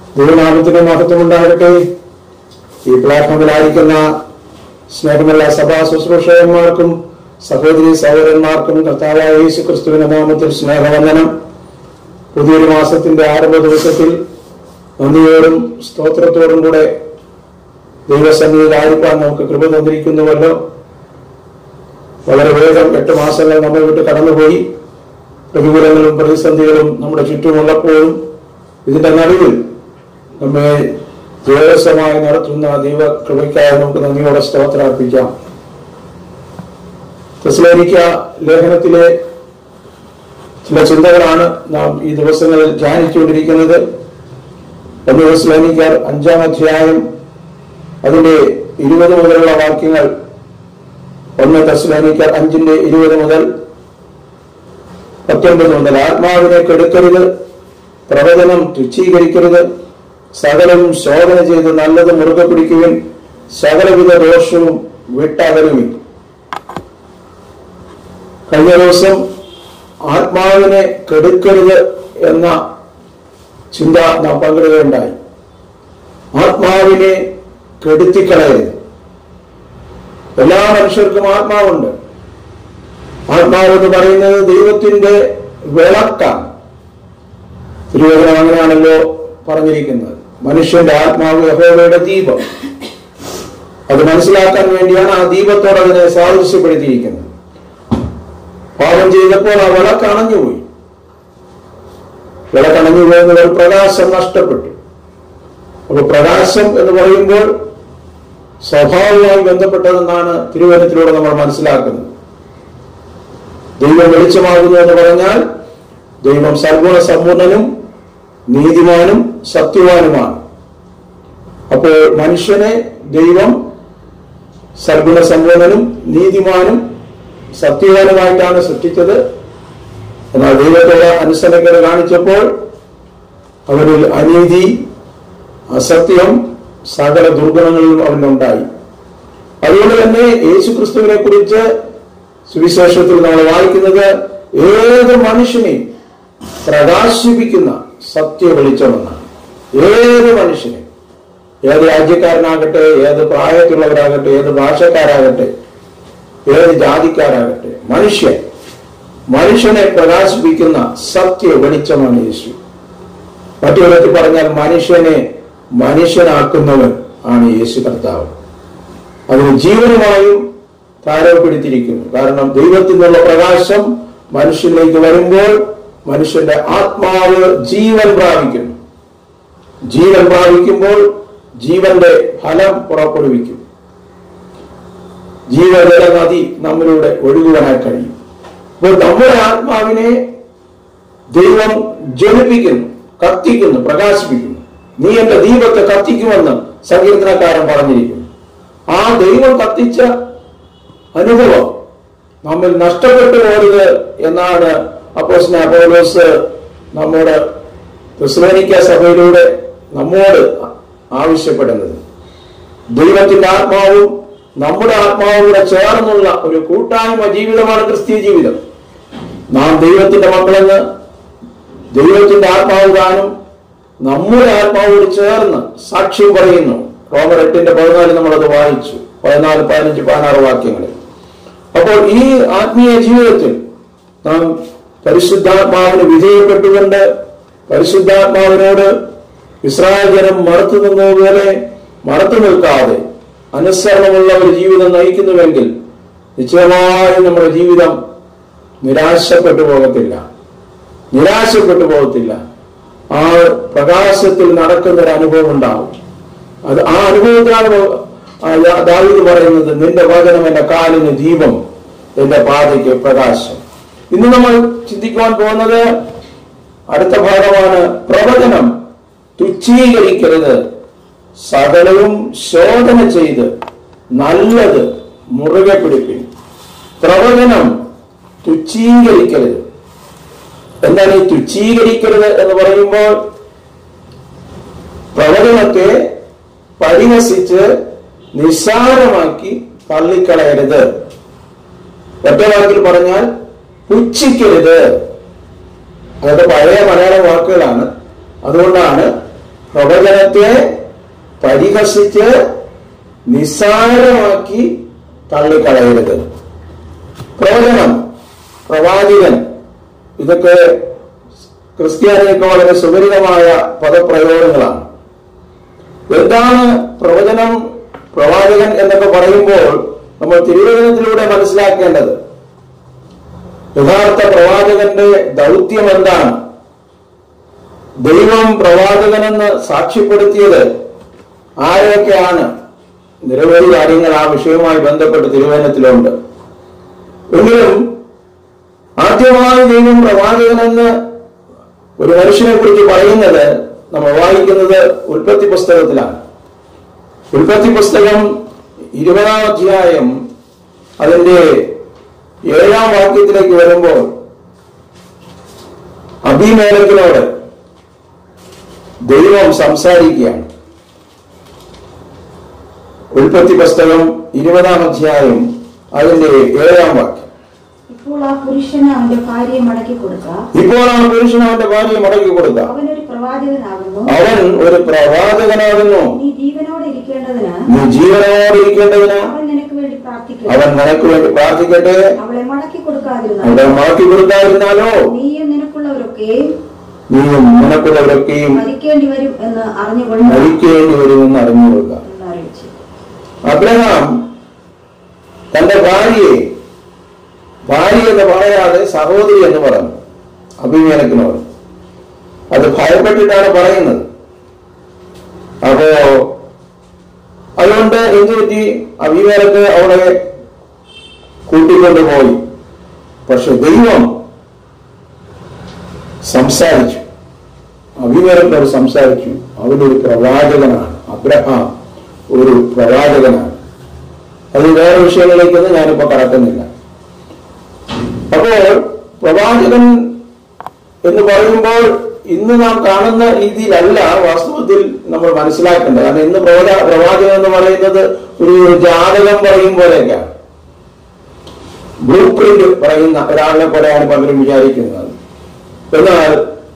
ദൈവനാമത്തിന് മഹത്വം ഉണ്ടാകട്ടെ ഈ പ്ലാറ്റ്ഫോമിലായിരിക്കുന്ന സ്നേഹമുള്ള സഭാ ശുശ്രൂഷകന്മാർക്കും സഹോദരി സഹോദരന്മാർക്കും കർത്താവായ യേശു ക്രിസ്തുവിന്റെ നാമത്തിൽ സ്നേഹവന്ദനം പുതിയൊരു മാസത്തിന്റെ ആരംഭ ദിവസത്തിൽ നന്ദിയോടും സ്തോത്രത്തോടും കൂടെ ദൈവസന്നിധിയിലായിരിക്കാൻ നമുക്ക് കൃപ തന്നിരിക്കുന്നുവല്ലോ വളരെ വേഗം എട്ട് മാസങ്ങൾ നമ്മൾ വിട്ട് കടന്നുപോയി പ്രതികൂലങ്ങളും പ്രതിസന്ധികളും നമ്മുടെ ചുറ്റുമുള്ളപ്പോഴും ഇതിന്റെ നടുവിൽ നമ്മെ ജ്യോതിസമായി നടത്തുന്ന ദൈവ കൃപയ്ക്കായി നമുക്ക് നന്ദിയോടെ സ്തോത്രാർപ്പിക്കാം തെസ്ലോനിക്ക ലേഖനത്തിലെ ചില ചിന്തകളാണ് നാം ഈ ദിവസങ്ങളിൽ ധ്യാനിച്ചുകൊണ്ടിരിക്കുന്നത് ഒന്ന് തെസ്ലോനിക്കാർ അഞ്ചാം അധ്യായം അതിന്റെ ഇരുപത് മുതലുള്ള വാക്യങ്ങൾ ഒന്ന് തെസ്ലോനിക്കാർ അഞ്ചിന്റെ ഇരുപത് മുതൽ പത്തൊൻപത് മുതൽ ആത്മാവിനെ കെടുക്കരുത് പ്രവചനം തുച്ഛീകരിക്കരുത് സകലം ശോധന ചെയ്ത് നല്ലത് മുറുകെ പിടിക്കുവിൻ സകലവിധ ദോഷവും വിട്ടകലുവിൻ കഴിഞ്ഞ ദിവസം ആത്മാവിനെ കെടുക്കരുത് എന്ന ചിന്ത നാം പങ്കിടുകയുണ്ടായി ആത്മാവിനെ കെടുത്തിക്കളയരുത് എല്ലാ മനുഷ്യർക്കും ആത്മാവുണ്ട് ആത്മാവ് എന്ന് പറയുന്നത് ദൈവത്തിന്റെ വിളക്കാണ് തിരുവചനം അങ്ങനെയാണല്ലോ പറഞ്ഞിരിക്കുന്നത് മനുഷ്യന്റെ ആത്മാവ് യഹോവയുടെ ദീപം അത് മനസ്സിലാക്കാൻ വേണ്ടിയാണ് ആ ദീപത്തോട് അതിനെ സാദൃശ്യപ്പെടുത്തിയിരിക്കുന്നത് പാപം ചെയ്തപ്പോൾ ആ വിളക്ക് അണഞ്ഞുപോയി വിളക്കണഞ്ഞു പോയെന്ന ഒരു പ്രകാശം നഷ്ടപ്പെട്ടു അപ്പൊ പ്രകാശം എന്ന് പറയുമ്പോൾ സ്വഭാവവുമായി ബന്ധപ്പെട്ടതെന്നാണ് തിരുവനത്തിലൂടെ നമ്മൾ മനസ്സിലാക്കുന്നത് ദൈവം വെളിച്ചമാകുന്നു എന്ന് പറഞ്ഞാൽ ദൈവം സർഗുണ സമ്പൂർണനും നീതിമാനും സത്യവാനുമാണ് അപ്പോൾ മനുഷ്യനെ ദൈവം സർഗുണ സമ്പൂർണനും നീതിമാനും സത്യവാനുമായിട്ടാണ് സൃഷ്ടിച്ചത് എന്നാൽ ദൈവത്തോട് അനുസരണക്കേട് കാണിച്ചപ്പോൾ അവരിൽ അനീതി അസത്യം സകല ദുർഗുണങ്ങളിലും അവനുണ്ടായി അതുകൊണ്ട് തന്നെ യേശു ക്രിസ്തുവിനെ കുറിച്ച് സുവിശേഷത്തിൽ നമ്മൾ വായിക്കുന്നത് ഏത് മനുഷ്യനെയും പ്രകാശിപ്പിക്കുന്ന സത്യ വെളിച്ചമെന്നാണ് ഏത് മനുഷ്യനെ ഏത് രാജ്യക്കാരനാകട്ടെ ഏത് പ്രായത്തിലുള്ളവരാകട്ടെ ഏത് ഭാഷക്കാരാകട്ടെ ഏത് ജാതിക്കാരാകട്ടെ മനുഷ്യൻ മനുഷ്യനെ പ്രകാശിപ്പിക്കുന്ന സത്യ വെളിച്ചമാണ് യേശു മറ്റു വിധത്തിൽ പറഞ്ഞാൽ മനുഷ്യനെ മനുഷ്യനാക്കുന്നവൻ ആണ് യേശു കർത്താവ് അതിന് ജീവനുമായും താരപ്പെടുത്തിയിരിക്കുന്നു കാരണം ദൈവത്തിൽ നിന്നുള്ള പ്രകാശം മനുഷ്യനിലേക്ക് വരുമ്പോൾ മനുഷ്യന്റെ ആത്മാവ് ജീവൻ പ്രാപിക്കുന്നു ജീവൻ പ്രാപിക്കുമ്പോൾ ജീവന്റെ ഫലം പുറപ്പെടുവിക്കും ജീവജല നദി നമ്മളിലൂടെ ഒഴുകുവാനായി കഴിയും അപ്പോൾ നമ്മുടെ ആത്മാവിനെ ദൈവം ജ്വലിപ്പിക്കുന്നു കത്തിക്കുന്നു പ്രകാശിപ്പിക്കുന്നു നീ എന്റെ ദീപത്തെ കത്തിക്കുമെന്ന് സങ്കീർത്തനക്കാരൻ പറഞ്ഞിരിക്കുന്നു ആ ദൈവം കത്തിച്ച അനുഭവം നമ്മിൽ നഷ്ടപ്പെട്ടു പോരുത് എന്നാണ് അപ്പോസ്ന അപ്പോലോസ് നമ്മുടെ ക്രിസ്തുവനിക്ക സഭയിലൂടെ നമ്മോട് ആവശ്യപ്പെടുന്നത് ദൈവത്തിന്റെ ആത്മാവും നമ്മുടെ ആത്മാവും കൂടെ ചേർന്നുള്ള ഒരു കൂട്ടായ്മ ജീവിതമാണ് ക്രിസ്തീയ ജീവിതം നാം ദൈവത്തിന്റെ മക്കളെന്ന് ദൈവത്തിന്റെ ആത്മാവ് താനും നമ്മുടെ ആത്മാവോട് ചേർന്ന് സാക്ഷ്യം പറയുന്നു റോമർ എട്ടിന്റെ പതിനാല് നമ്മളത് വായിച്ചു പതിനാല് പതിനഞ്ച് പതിനാറ് വാക്യങ്ങളിൽ അപ്പോൾ ഈ ആത്മീയ ജീവിതത്തിൽ നാം പരിശുദ്ധാത്മാവിന് വിധേയപ്പെട്ടുകൊണ്ട് പരിശുദ്ധാത്മാവിനോട് ഇസ്രായേൽ ജനം മറുത്തു നിന്നതുപോലെ മറുത്തു നിൽക്കാതെ അനുസരണമുള്ള ഒരു ജീവിതം നയിക്കുന്നുവെങ്കിൽ നിശ്ചയമായും നമ്മുടെ ജീവിതം നിരാശപ്പെട്ടു പോകത്തില്ല നിരാശപ്പെട്ടു പോകത്തില്ല ആ പ്രകാശത്തിൽ നടക്കുന്ന ഒരു അനുഭവം ഉണ്ടാവും അത് ആ അനുഭവത്തിലാണ് ദാവീദ് പറയുന്നത് നിന്റെ വചനം എന്റെ കാലിന് ദീപം എന്റെ പാതയ്ക്ക് പ്രകാശം ഇന്ന് നമ്മൾ ചിന്തിക്കുവാൻ പോകുന്നത് അടുത്ത ഭാഗമാണ് പ്രവചനം തുച്ഛീകരിക്കരുത് സകലവും ശോധന ചെയ്ത് നല്ലത് മുറുകെ പിടിപ്പിൻ പ്രവചനം തുച്ഛീകരിക്കരുത് എന്താണ് ഈ തുച്ഛീകരിക്കരുത് എന്ന് പറയുമ്പോൾ പ്രവചനത്തെ പരിഹസിച്ച് നിസ്സാരമാക്കി തള്ളിക്കളയരുത് ഒറ്റ വാക്കിൽ പറഞ്ഞാൽ പുച്ഛിക്കരുത് അതൊക്കെ പഴയ മലയാള വാക്കുകളാണ് അതുകൊണ്ടാണ് പ്രവചനത്തെ പരിഹസിച്ച് നിസ്സാരമാക്കി തള്ളിക്കളയരുത് പ്രവചനം പ്രവാചകൻ ഇതൊക്കെ ക്രിസ്ത്യാനികൾക്ക് വളരെ സുപരിതമായ പദപ്രയോഗങ്ങളാണ് എന്താണ് പ്രവചനം പ്രവാചകൻ എന്നൊക്കെ പറയുമ്പോൾ നമ്മൾ തിരുവചനത്തിലൂടെ മനസ്സിലാക്കേണ്ടത് യഥാർത്ഥ പ്രവാചകന്റെ ദൗത്യം എന്താണ് ദൈവം പ്രവാചകനെന്ന് സാക്ഷ്യപ്പെടുത്തിയത് ആരൊക്കെയാണ് നിരവധി കാര്യങ്ങൾ ആ വിഷയവുമായി ബന്ധപ്പെട്ട് തിരുവചനത്തിലുണ്ട് എങ്കിലും ആദ്യമായി ദൈവം പ്രവാചകനെന്ന് ഒരു മനുഷ്യനെ കുറിച്ച് പറയുന്നത് നമ്മൾ വായിക്കുന്നത് ഉൽപ്പത്തി പുസ്തകത്തിലാണ് ഉൽപ്പത്തി പുസ്തകം ഇരുപതാം അധ്യായം അതിന്റെ ഏഴാം വാക്യത്തിലേക്ക് വരുമ്പോൾ അഭിമേലക്കിനോട് ദൈവം സംസാരിക്കുകയാണ് ഉൽപ്പത്തി പുസ്തകം ഇരുപതാം അധ്യായം അതിന്റെ ഏഴാം വാക്യം ഇപ്പോൾ ആ പുരുഷന് അവന്റെ ഭാര്യയെ മടക്കി കൊടുക്കുക ഇപ്പോൾ ആ പുരുഷൻ അവന്റെ ഭാര്യയെ മടക്കി കൊടുക്കാം അവനൊരു പ്രവാചകനാകുന്നു അവൻ ഒരു പ്രവാചകനാകുന്നു നീ ജീവനോടെ ഇരിക്കേണ്ടതിന് നീ ജീവനോടെ ഇരിക്കേണ്ടതിന് അവൻ നിനക്ക് വേണ്ടി പ്രാർത്ഥിക്കുക അവൻ നിനക്ക് വേണ്ടി പ്രാർത്ഥിക്കട്ടെ അവളെ മടക്കി കൊടുക്കാതിരുന്നാൽ അവിടെ മാറ്റി കൊടുക്കാതിരുന്നാലോ നീയും നിനക്കുള്ളവരൊക്കെയും നീയും നിനക്കുള്ളവരൊക്കെയും മരിക്കേണ്ടി വരും എന്ന് അറിഞ്ഞുകൊണ്ട് മരിക്കേണ്ടി വരുമെന്ന് അറിഞ്ഞുകൊള്ളുക എന്ന് അറിയിച്ചു അബ്രഹാം തന്റെ ഭാര്യയെ ഭാര്യ എന്ന് പറയാതെ സഹോദരി എന്ന് പറഞ്ഞു അഭിമേനക്കിനോട് അത് ഭയപ്പെട്ടിട്ടാണ് പറയുന്നത് അപ്പോ അതുകൊണ്ട് എന്തു പറ്റി അഭിമേനക്ക് അവളെ കൂട്ടിക്കൊണ്ടുപോയി പക്ഷെ ദൈവം സംസാരിച്ചു അഭിമേനക്കിനോട് സംസാരിച്ചു അവനൊരു പ്രവാചകനാണ് അബ്രഹാം ഒരു പ്രവാചകനാണ് അത് വേറെ വിഷയങ്ങളിലേക്കൊന്നും ഞാനിപ്പോ കടക്കുന്നില്ല അപ്പോൾ പ്രവാചകൻ എന്ന് പറയുമ്പോൾ ഇന്ന് നാം കാണുന്ന രീതിയിലല്ല വാസ്തവത്തിൽ നമ്മൾ മനസ്സിലാക്കേണ്ടത് കാരണം ഇന്ന് പ്രവാച പ്രവാചകൻ എന്ന് പറയുന്നത് ഒരു ജാതകം പറയും പോലെയൊക്കെയാണ് ബ്ലൂ പ്രിന്റ് പറയുന്ന ഒരാളിനെ പോലെയാണ് പലരും വിചാരിക്കുന്നത് എന്നാൽ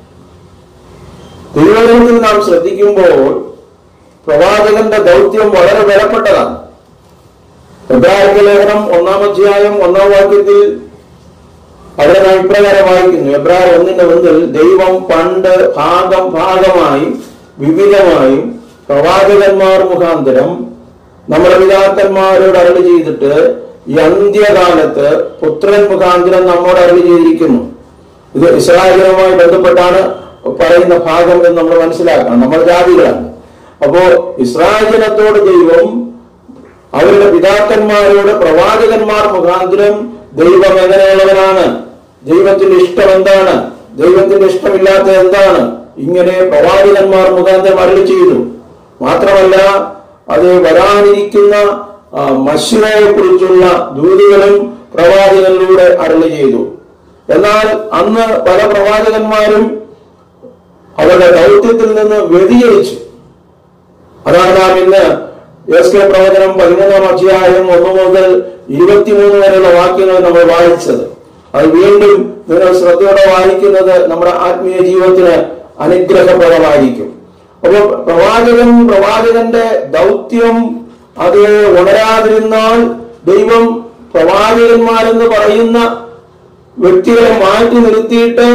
തിരുവനന്തപുരത്തിൽ നാം ശ്രദ്ധിക്കുമ്പോൾ പ്രവാചകന്റെ ദൗത്യം വളരെ വിലപ്പെട്ടതാണ് എബ്രാഹിം ലേഖനം ഒന്നാം അധ്യായം ഒന്നാം വാക്യത്തിൽ അവിടെ നാം ഇപ്രകാരം വായിക്കുന്നു എബ്രാഹിം ഒന്നിന്റെ ഒന്നിൽ ദൈവം പണ്ട് ഭാഗം ഭാഗമായി വിവിധമായും പ്രവാചകന്മാർ മുഖാന്തരം നമ്മുടെ പിതാക്കന്മാരോട് അരളി ചെയ്തിട്ട് ഈ അന്ത്യകാലത്ത് പുത്രൻ മുഖാന്തരം നമ്മോട് അരളി ചെയ്തിരിക്കുന്നു ഇത് ഇസ്രായേലുമായി ബന്ധപ്പെട്ടാണ് പറയുന്ന ഭാഗം എന്ന് നമ്മൾ മനസ്സിലാക്കണം നമ്മൾ ജാതികളാണ് അപ്പോ ഇസ്രായേൽ ജനത്തോട് ദൈവം അവരുടെ പിതാക്കന്മാരോട് പ്രവാചകന്മാർ മുഖാന്തരം ദൈവം എങ്ങനെയുള്ളവനാണ് ദൈവത്തിന്റെ ഇഷ്ടം എന്താണ് ദൈവത്തിന്റെ ഇഷ്ടമില്ലാത്ത എന്താണ് ഇങ്ങനെ പ്രവാചകന്മാർ മുഖാന്തരം അരളി ചെയ്തു മാത്രമല്ല അത് വരാനിരിക്കുന്ന മഷിറയെ കുറിച്ചുള്ള ദൂതികളും പ്രവാചകനിലൂടെ അരളി ചെയ്തു എന്നാൽ അന്ന് പല പ്രവാചകന്മാരും അവരുടെ ദൗത്യത്തിൽ നിന്ന് വ്യതിചലിച്ചു അതാണ് നാം ഇന്ന് എസ് കെ പ്രവചനം പതിമൂന്നാം അധ്യായം ഒന്ന് മുതൽ ഇരുപത്തിമൂന്ന് വരെയുള്ള വാക്യങ്ങൾ നമ്മൾ വായിച്ചത് അത് വീണ്ടും നിങ്ങൾ ശ്രദ്ധയോടെ വായിക്കുന്നത് നമ്മുടെ ആത്മീയ ജീവിതത്തിന് അനുഗ്രഹപ്രദമായിരിക്കും അപ്പൊ പ്രവാചകൻ പ്രവാചകന്റെ ദൗത്യം അത് ഉണരാതിരുന്നാൽ ദൈവം പ്രവാചകന്മാരെന്ന് പറയുന്ന വ്യക്തികളെ മാറ്റി നിർത്തിയിട്ട്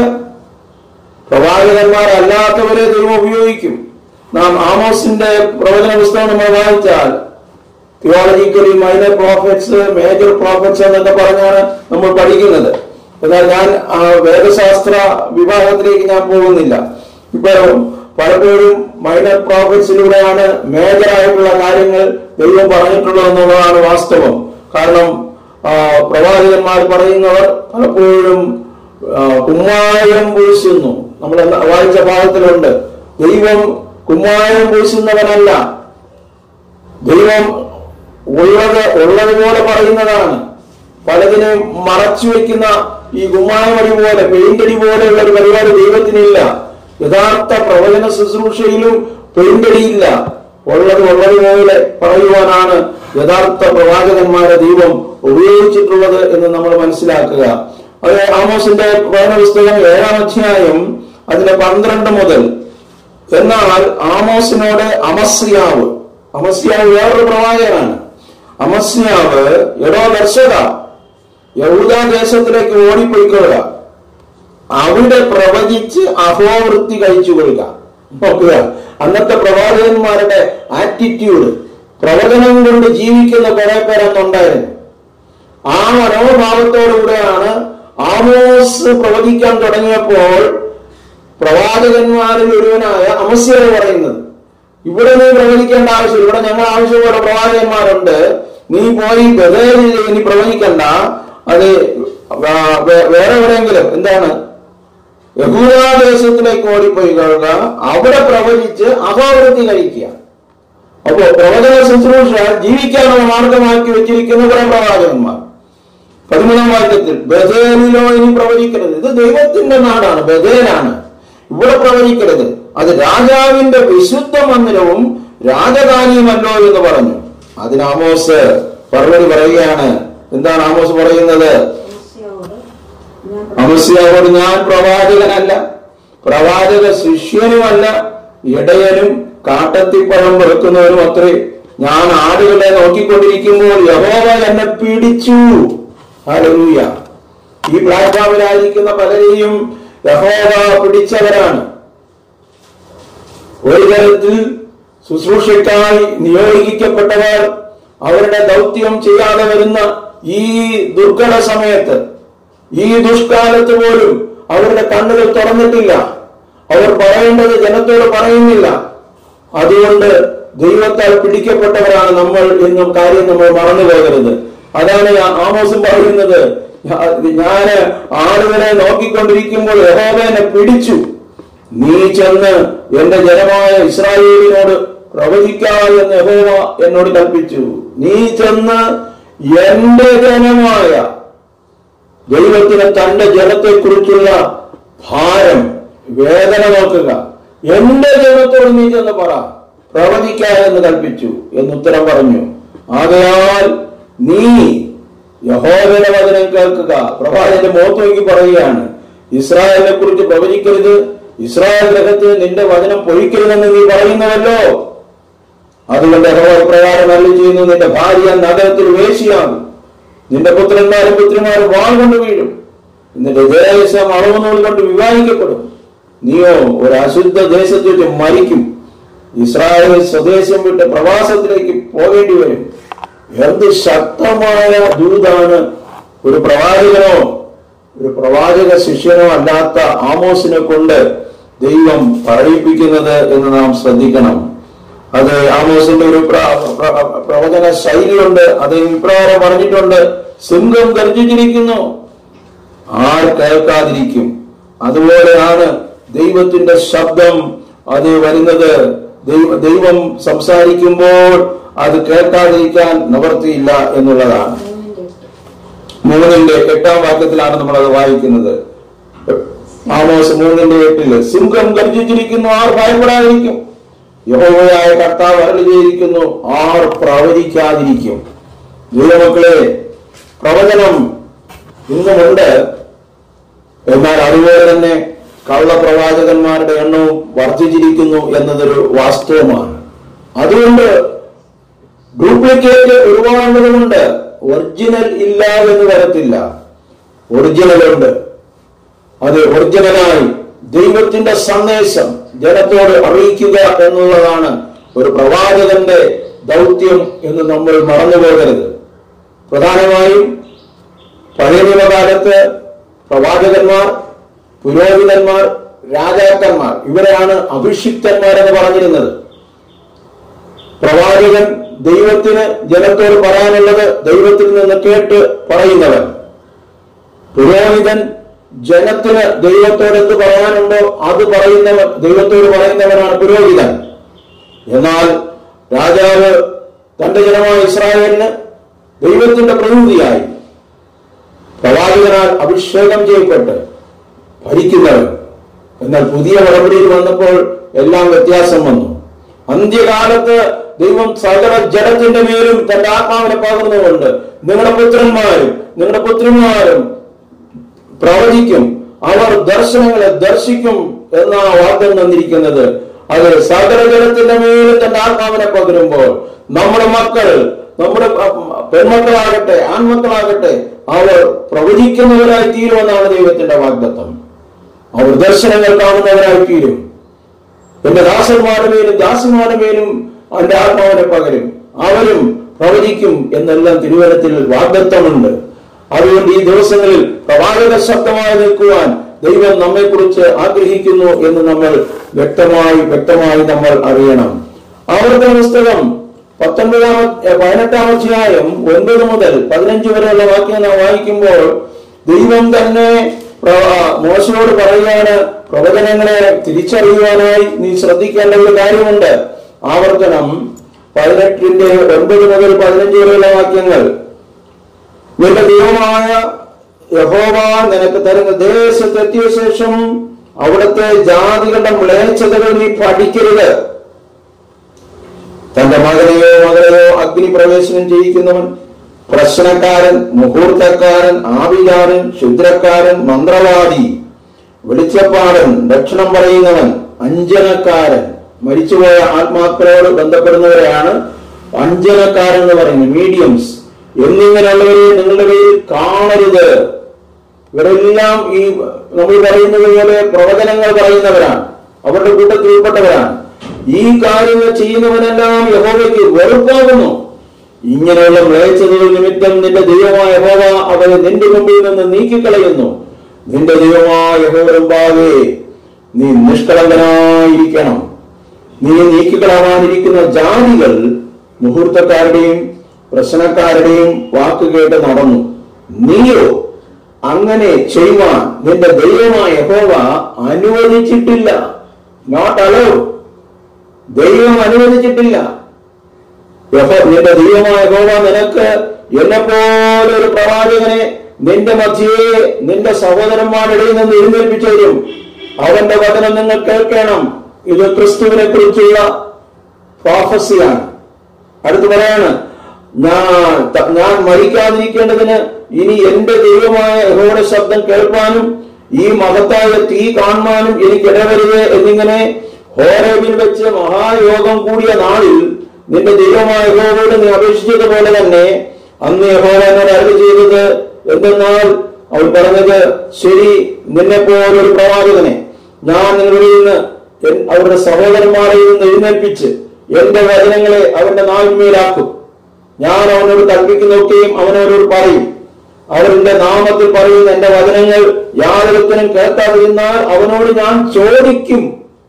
പ്രവാചകന്മാരല്ലാത്തവരെ ദൈവം ഉപയോഗിക്കും നാം ആമോസിന്റെ പ്രവചന പുസ്തകം നമ്മൾ വായിച്ചാൽ theologically minor prophets major prophets എന്നൊക്കെ പറഞ്ഞാണ് നമ്മൾ പഠിക്കുന്നത് എന്നാൽ ഞാൻ ആ വേദശാസ്ത്ര വിഭാഗത്തിലേക്ക് ഞാൻ പോകുന്നില്ല ഇപ്പൊ പലപ്പോഴും മൈനർ പ്രോഫിറ്റ്സിലൂടെയാണ് മേജർ ആയിട്ടുള്ള കാര്യങ്ങൾ ദൈവം പറഞ്ഞിട്ടുള്ളത് എന്നുള്ളതാണ് വാസ്തവം കാരണം ആ, പ്രവാചകന്മാർ പറയുന്നവർ പലപ്പോഴും ആ, കുമ്മായം പൂശുന്നു നമ്മൾ അന്ന് വായിച്ച ഭാഗത്തിലുണ്ട് ദൈവം കുമ്മായം പൂശുന്നവനല്ല ദൈവം ഉള്ളത് ഉള്ളതുപോലെ പറയുന്നതാണ് പലതിനെയും മറച്ചു വെക്കുന്ന ഈ കുമ്മായമടി പോലെ പെയിന്റടി പോലെയുള്ള ഒരു പരിപാടി ദൈവത്തിനില്ല യഥാർത്ഥ പ്രവചന ശുശ്രൂഷയിലും പെയിന്റടിയില്ല ഉള്ളത് ഉള്ളതുപോലെ പറയുവാനാണ് യഥാർത്ഥ പ്രവാചകന്മാരെ ദൈവം ഉപയോഗിച്ചിട്ടുള്ളത് എന്ന് നമ്മൾ മനസ്സിലാക്കുക അത് ആമോസിന്റെ പ്രവചന പുസ്തകം ഏഴാം അധ്യായം അതിന്റെ പന്ത്രണ്ട് മുതൽ എന്നാൽ ആമോസിനോട് അമസ്യാവ് അമസ്യാവ് വേറൊരു പ്രവാചകനാണ് അമസ്യാവ് എടോ ദർശക യഹൂദാ ദേശത്തിലേക്ക് ഓടിപ്പോയിക്കൊള്ളുക അവിടെ പ്രവചിച്ച് അഹോവൃത്തി കഴിച്ചു കൊള്ളുക നോക്കുക അന്നത്തെ പ്രവാചകന്മാരുടെ ആറ്റിറ്റ്യൂഡ് പ്രവചനം കൊണ്ട് ജീവിക്കുന്ന കുറെ പേരന്നുണ്ടായിരുന്നു ആ മനോഭാവത്തോടുകൂടെയാണ് ആമോസ് പ്രവചിക്കാൻ തുടങ്ങിയപ്പോൾ പ്രവാചകന്മാരിൽ ഒരുവനായ അമസ്യത പറയുന്നത് ഇവിടെ നീ പ്രവചിക്കേണ്ട ആവശ്യം ഇവിടെ ഞങ്ങൾ ആവശ്യമുള്ള പ്രവാചകന്മാരുണ്ട് നീ പോയി ബദലിൽ ഇനി പ്രവചിക്കണ്ട അത് വേ- വേ- വേറെ എവിടെയെങ്കിലും എന്താണ് യഹൂദാദേശത്തിലേക്ക് ഓടിപ്പോയി കൊള്ളുക അവിടെ പ്രവചിച്ച് അഹോവൃത്തി കഴിക്കുക അപ്പോ പ്രവചന ശുശ്രൂഷ ജീവിക്കാനുള്ള മാർഗമാക്കി വെച്ചിരിക്കുന്ന കുറെ പ്രവാചകന്മാർ പതിമൂന്നാം വാക്യത്തിൽ ബദേലിലോ ഇനി പ്രവചിക്കരുത് ഇത് ദൈവത്തിന്റെ നാടാണ് ബദേലാണ് ഇവിടെ പ്രവചിക്കരുത് അത് രാജാവിന്റെ വിശുദ്ധ മന്ദിരവും രാജധാനിയുമല്ലോ എന്ന് പറഞ്ഞു അതിന് ആമോസ് മറുപടി പറയുകയാണ് എന്താണ് ആമോസ് പറയുന്നത് മോശയോട് ഞാൻ അമസ്യാവോട് ഞാൻ പ്രവാചകനല്ല പ്രവാചക ശിഷ്യനുമല്ല ഇടയനും കാട്ടത്തിപ്പഴം വെറുക്കുന്നവരും അത്രേ ഞാൻ ആടുകളെ നോക്കിക്കൊണ്ടിരിക്കുമ്പോൾ യഹോവ എന്നെ പിടിച്ചു ഹല്ലേലൂയ ഈ പ്ലാറ്റ്ഫോമിലായിരിക്കുന്ന പലരെയും യഹോവ പിടിച്ചവരാണ് ഒരു തരത്തിൽ ശുശ്രൂഷയ്ക്കായി നിയോഗിക്കപ്പെട്ടവർ അവരുടെ ദൗത്യം ചെയ്യാതെ വരുന്ന ഈ ദുർഘട സമയത്ത് ഈ ദുഷ്കാലത്ത് പോലും അവരുടെ കണ്ണുകൾ തുറന്നിട്ടില്ല അവർ പറയേണ്ടത് ജനത്തോട് പറയുന്നില്ല അതുകൊണ്ട് ദൈവത്താൽ പിടിക്കപ്പെട്ടവരാണ് നമ്മൾ എന്നും കാര്യം നമ്മൾ മറന്നു പോകരുത് അതാണ് ആ- ആമോസും പറയുന്നത് ഞാന് ആളുകളെ നോക്കിക്കൊണ്ടിരിക്കുമ്പോൾ യഹോവനെ പിടിച്ചു നീ ചെന്ന് എന്റെ ജനമായ ഇസ്രായേലിനോട് പ്രവചിക്കാ എന്ന് യഹോവ എന്നോട് കൽപ്പിച്ചു നീ ചെന്ന് എന്റെ ജനമായ ദൈവത്തിന് തന്റെ ജനത്തെ കുറിച്ചുള്ള ഭാരം വേദന നോക്കുക എന്റെ ജനത്തോട് നീ ചെന്ന് പറ പ്രവചിക്ക എന്ന് കൽപ്പിച്ചു എന്ന് ഉത്തരം പറഞ്ഞു ആകയാൽ നീ യഹോവയുടെ വചനം കേൾക്കുക പ്രവാചകന്റെ മുഖത്ത് നോക്കി പറയുകയാണ് ഇസ്രായേലിനെ കുറിച്ച് പ്രവചിക്കരുത് ഇസ്രായേൽ ഗ്രഹത്തിന് നിന്റെ വചനം പൊഴിക്കരുതെന്ന് നീ പറയുന്നവല്ലോ അതുകൊണ്ട് യഹോവ പ്രകാരം അല്ലി ചെയ്യുന്നു നിന്റെ ഭാര്യ നഗരത്തിൽ വേശിയാകും നിന്റെ പുത്രന്മാരും പുത്രിമാരും വാൾ കൊണ്ട് വീഴും നിന്റെ ദേശം അളവുനൂൽ കൊണ്ട് വിവാഹിക്കപ്പെടും നീയോ ഒരു അശുദ്ധ ദേശത്ത് വെച്ച് മരിക്കും ഇസ്രായേൽ സ്വദേശം വിട്ട് പ്രവാസത്തിലേക്ക് പോകേണ്ടി വരും എന്ത് ശക്തമായ ദൂതാണ് ഒരു പ്രവാചകനോ ഒരു പ്രവാചക ശിഷ്യനോ അല്ലാത്ത ആമോസിനെ കൊണ്ട് ദൈവം പറയിപ്പിക്കുന്നത് എന്ന് നാം ശ്രദ്ധിക്കണം അത് ആമോസിന്റെ ഒരു പ്ര- പ്ര- പ്രവചന ശൈലിയുണ്ട് അത് ഇപ്രകാരം പറഞ്ഞിട്ടുണ്ട് സിംഹം ഗർജിച്ചിരിക്കുന്നു ആർ കേൾക്കാതിരിക്കും അതുപോലെയാണ് ദൈവത്തിന്റെ ശബ്ദം അത് വരുന്നത് ദൈവ- ദൈവം സംസാരിക്കുമ്പോൾ അത് കേൾക്കാതിരിക്കാൻ നിവർത്തിയില്ല എന്നുള്ളതാണ് മൂന്നിന്റെ എട്ട്. മൂന്നിന്റെ എട്ടാം വാക്യത്തിലാണ് നമ്മൾ അത് വായിക്കുന്നത് ആമോസ് മൂന്നിന്റെ എട്ടില് സിംഹം ഗർജിച്ചിരിക്കുന്നു ആർ ഭയപ്പെടാതിരിക്കും യഹോവയായ കർത്താവ് അരളി ചെയ്തിരിക്കുന്നു ആർ പ്രവചിക്കാതിരിക്കും ദൈവമക്കളെ പ്രവചനം ഇന്നുമുണ്ട് എന്നാൽ അതുപോലെ തന്നെ കള്ളപ്രവാചകന്മാരുടെ എണ്ണവും വർദ്ധിച്ചിരിക്കുന്നു എന്നതൊരു വാസ്തവമാണ് അതുകൊണ്ട് ഡ്യൂപ്ലിക്കേറ്റ് ഒരുപാടുണ്ട് ഒറിജിനൽ ഇല്ല എന്ന് വരത്തില്ല ഒറിജിനൽ ഉണ്ട് അത് ഒറിജിനലായി ദൈവത്തിന്റെ സന്ദേശം ജനത്തോട് അറിയിക്കുക എന്നുള്ളതാണ് ഒരു പ്രവാചകന്റെ ദൗത്യം എന്ന് നമ്മൾ മറന്നുപോകരുത് പ്രധാനമായും പഴയ നിയമകാലത്ത് പ്രവാചകന്മാർ പുരോഹിതന്മാർ രാജാക്കന്മാർ ഇവരെയാണ് അഭിഷിക്തന്മാർ എന്ന് പറഞ്ഞിരുന്നത് പ്രവാചകൻ ദൈവത്തിന് ജനത്തോട് പറയാനുള്ളത് ദൈവത്തിൽ നിന്ന് കേട്ട് പറയുന്നവൻ പുരോഹിതൻ ജനത്തിന് ദൈവത്തോട് എന്ത് പറയാനുണ്ടോ അത് പറയുന്നവൻ ദൈവത്തോട് പറയുന്നവനാണ് പുരോഹിതൻ എന്നാൽ രാജാവ് തന്റെ ജനമായ ഇസ്രായേലിന് ദൈവത്തിന്റെ പ്രതിനിധിയായി പ്രവാചകനാൽ അഭിഷേകം ചെയ്യപ്പെട്ട് ഭരിക്കുന്നവൻ എന്നാൽ പുതിയ ഉടമ്പടിയിൽ വന്നപ്പോൾ എല്ലാം വ്യത്യാസം വന്നു അന്ത്യകാലത്ത് ദൈവം സകല ജഡത്തിന്റെ മേലും തന്റെ ആത്മാവിനെ പകർന്നുകൊണ്ട് നിങ്ങളുടെ പുത്രന്മാരും നിങ്ങളുടെ പുത്രിമാരും പ്രവചിക്കും അവർ ദർശനങ്ങളെ ദർശിക്കും എന്നാണ് വാഗ്ദം തന്നിരിക്കുന്നത് അത് സകല ജനത്തിന്റെ മേൽ തന്റെ ആത്മാവിനെ പകരുമ്പോൾ നമ്മുടെ മക്കൾ നമ്മുടെ പ- പെൺമക്കളാകട്ടെ ആൺമക്കളാകട്ടെ അവർ പ്രവചിക്കുന്നവരായി തീരുമെന്നാണ് ദൈവത്തിന്റെ വാഗ്ദത്തം അവർ ദർശനങ്ങൾ കാണുന്നവരായി തീരും എന്റെ ദാസന്മാരുടെ മേലും ദാസന്മാരുടെ മേലും അവന്റെ ആത്മാവിനെ പകരും അവരും പ്രവചിക്കും എന്നെല്ലാം തിരുവനത്തിൽ വാഗ്ദത്തമുണ്ട് അതുകൊണ്ട് ഈ ദിവസങ്ങളിൽ പ്രവാചക ശബ്ദമായി നിൽക്കുവാൻ ദൈവം നമ്മെക്കുറിച്ച് ആഗ്രഹിക്കുന്നു എന്ന് നമ്മൾ വ്യക്തമായി വ്യക്തമായി നമ്മൾ അറിയണം ആവർത്തന പുസ്തകം പത്തൊൻപതാം പതിനെട്ടാം അധ്യായം ഒൻപത് മുതൽ പതിനഞ്ച് വരെയുള്ള വാക്യം നാം വായിക്കുമ്പോൾ ദൈവം തന്നെ പ്ര- മോശയോട് പറയുകയാണ് പ്രവചനങ്ങളെ തിരിച്ചറിയുവാനായി നീ ശ്രദ്ധിക്കേണ്ട ഒരു കാര്യമുണ്ട് ആവർത്തനം പതിനെട്ടിന്റെ ഒൻപത് മുതൽ പതിനഞ്ച് വരെയുള്ള വാക്യങ്ങൾ നിന്റെ ദൈവമായ യഹോവ നിനക്ക് തരുന്ന ദേശത്തെത്തിയ ശേഷം അവിടുത്തെ ജാതികളുടെ മ്ലേച്ഛതകൾ നീ പഠിക്കരുത് തന്റെ മകനെയോ മകളെയോ അഗ്നി പ്രവേശനം ചെയ്യിക്കുന്നവൻ പ്രശ്നക്കാരൻ മുഹൂർത്തക്കാരൻ ആവിചാരൻ ക്ഷുദ്രക്കാരൻ മന്ത്രവാദി വെളിച്ചപ്പാടൻ ദക്ഷിണം പറയുന്നവൻ അഞ്ജനക്കാരൻ മരിച്ചുപോയ ആത്മാക്കളോട് ബന്ധപ്പെടുന്നവരെയാണ് അഞ്ജനക്കാരൻ എന്ന് പറയുന്നത് മീഡിയംസ് എന്നിങ്ങനെയുള്ളവരെ നിങ്ങളുടെ പേരിൽ കാണരുത് ഇവരെല്ലാം ഈ നമ്മൾ പറയുന്നത് പോലെ പ്രവചനങ്ങൾ പറയുന്നവരാണ് അവരുടെ കൂട്ടത്തിൽ ഉൾപ്പെട്ടവരാണ് ഈ കാര്യങ്ങൾ ചെയ്യുന്നവനെല്ലാം യഹോവയ്ക്ക് വെറുപ്പാകുന്നു ഇങ്ങനെയുള്ള മ്ലേച്ഛതകൾ നിമിത്തം നിന്റെ ദൈവമായ യഹോവ അവരെ നിന്റെ മുമ്പിൽ നിന്ന് നീക്കിക്കളയുന്നു നിന്റെ ദൈവമായ യഹോവ മുമ്പാകെ നീ നിഷ്കളങ്കനായിരിക്കണം നീ നീക്കിക്കളവാനിരിക്കുന്ന ജാതികൾ മുഹൂർത്തക്കാരുടെയും പ്രശ്നക്കാരുടെയും വാക്ക് കേട്ട് നടന്നു നീയോ അങ്ങനെ ചെയ്യുവാൻ നിന്റെ ദൈവമായ യഹോവ അനുവദിച്ചിട്ടില്ല നോട്ട് അലോ ദൈവം അനുവദിച്ചിട്ടില്ല യഹോ നിന്റെ ദൈവമായ യഹോവ നിനക്ക് എന്നെ പോലെ ഒരു പ്രവാചകനെ നിന്റെ മധ്യേ നിന്റെ സഹോദരന്മാരുടെ ഇടയിൽ നിന്ന് എഴുന്നേൽപ്പിച്ചു തരും അവന്റെ വചനം നിങ്ങൾ കേൾക്കണം ഇത് ക്രിസ്തുവിനെ കുറിച്ചുള്ള പ്രോഫസിയാണ് അടുത്ത് പറയാണ് ഞാൻ ത- ഞാൻ മരിക്കാതിരിക്കേണ്ടതിന് ഇനി എന്റെ ദൈവമായ യഹോയുടെ ശബ്ദം കേൾപ്പാനും ഈ മഹത്തായ തീ കാണുവാനും എനിക്ക് ഇടവരുത് എന്നിങ്ങനെ ഹോരേബിൽ വെച്ച് മഹായോഗം കൂടിയ നാളിൽ നിന്റെ ദൈവമായ യഹോവയോട് നീ അപേക്ഷിച്ചതുപോലെ തന്നെ അന്ന് യഹോവ എന്നോട് അരുളി ചെയ്തത് എന്തെന്നാൽ അവൾ പറഞ്ഞത് ശരി നിന്നെ പോലൊരു പ്രവാചകനെ ഞാൻ നിങ്ങളിൽ നിന്ന് എൻ- അവരുടെ സഹോദരന്മാരിൽ നിന്ന് എഴുന്നേൽപ്പിച്ച് എന്റെ വചനങ്ങളെ അവന്റെ നാവിന്മേലാക്കും ഞാൻ അവനോട് കൽപ്പിക്കുന്നൊക്കെയും അവനവരോട് പറയും അവരുടെ നാമത്തിൽ പറയുന്ന എന്റെ വചനങ്ങൾ യാതൊരുത്തനും കേൾക്കാതിരുന്നാൽ അവനോട് ഞാൻ ചോദിക്കും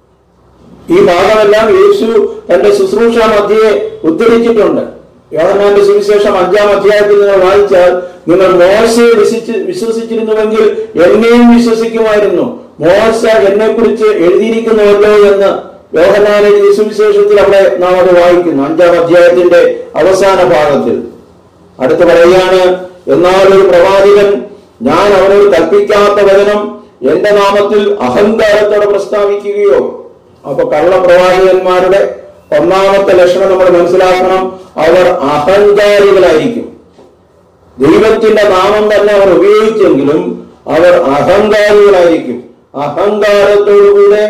ഈ ഭാഗമെല്ലാം യേശു തന്റെ ശുശ്രൂഷ മധ്യയെ ഉദ്ധരിച്ചിട്ടുണ്ട് യോഹന്നാന്റെ സുവിശേഷം അഞ്ചാം അധ്യായത്തിൽ നിങ്ങൾ വായിച്ചാൽ നിങ്ങൾ മോശയെ വിശ്വസിച്ച് വിശ്വസിച്ചിരുന്നുവെങ്കിൽ എന്നെയും വിശ്വസിക്കുമായിരുന്നു മോശ എന്നെ കുറിച്ച് എഴുതിയിരിക്കുന്നുവല്ലോ എന്ന് യോഹന്നാന്റെ ഈ സുവിശേഷത്തിൽ അവിടെ നാം അത് വായിക്കുന്നു അഞ്ചാം അധ്യായത്തിന്റെ അവസാന ഭാഗത്തിൽ അടുത്ത് പറയുകയാണ് എന്നാൽ ഒരു പ്രവാചകൻ ഞാൻ അവനോട് കൽപ്പിക്കാത്ത വചനം എന്റെ നാമത്തിൽ അഹങ്കാരത്തോടെ പ്രസ്താവിക്കുകയോ അപ്പൊ കള്ളപ്രവാചകന്മാരുടെ ഒന്നാമത്തെ ലക്ഷണം നമ്മൾ മനസ്സിലാക്കണം അവർ അഹങ്കാരികളായിരിക്കും ദൈവത്തിന്റെ നാമം തന്നെ അവർ ഉപയോഗിച്ചെങ്കിലും അവർ അഹങ്കാരികളായിരിക്കും അഹങ്കാരത്തോടുകൂടെ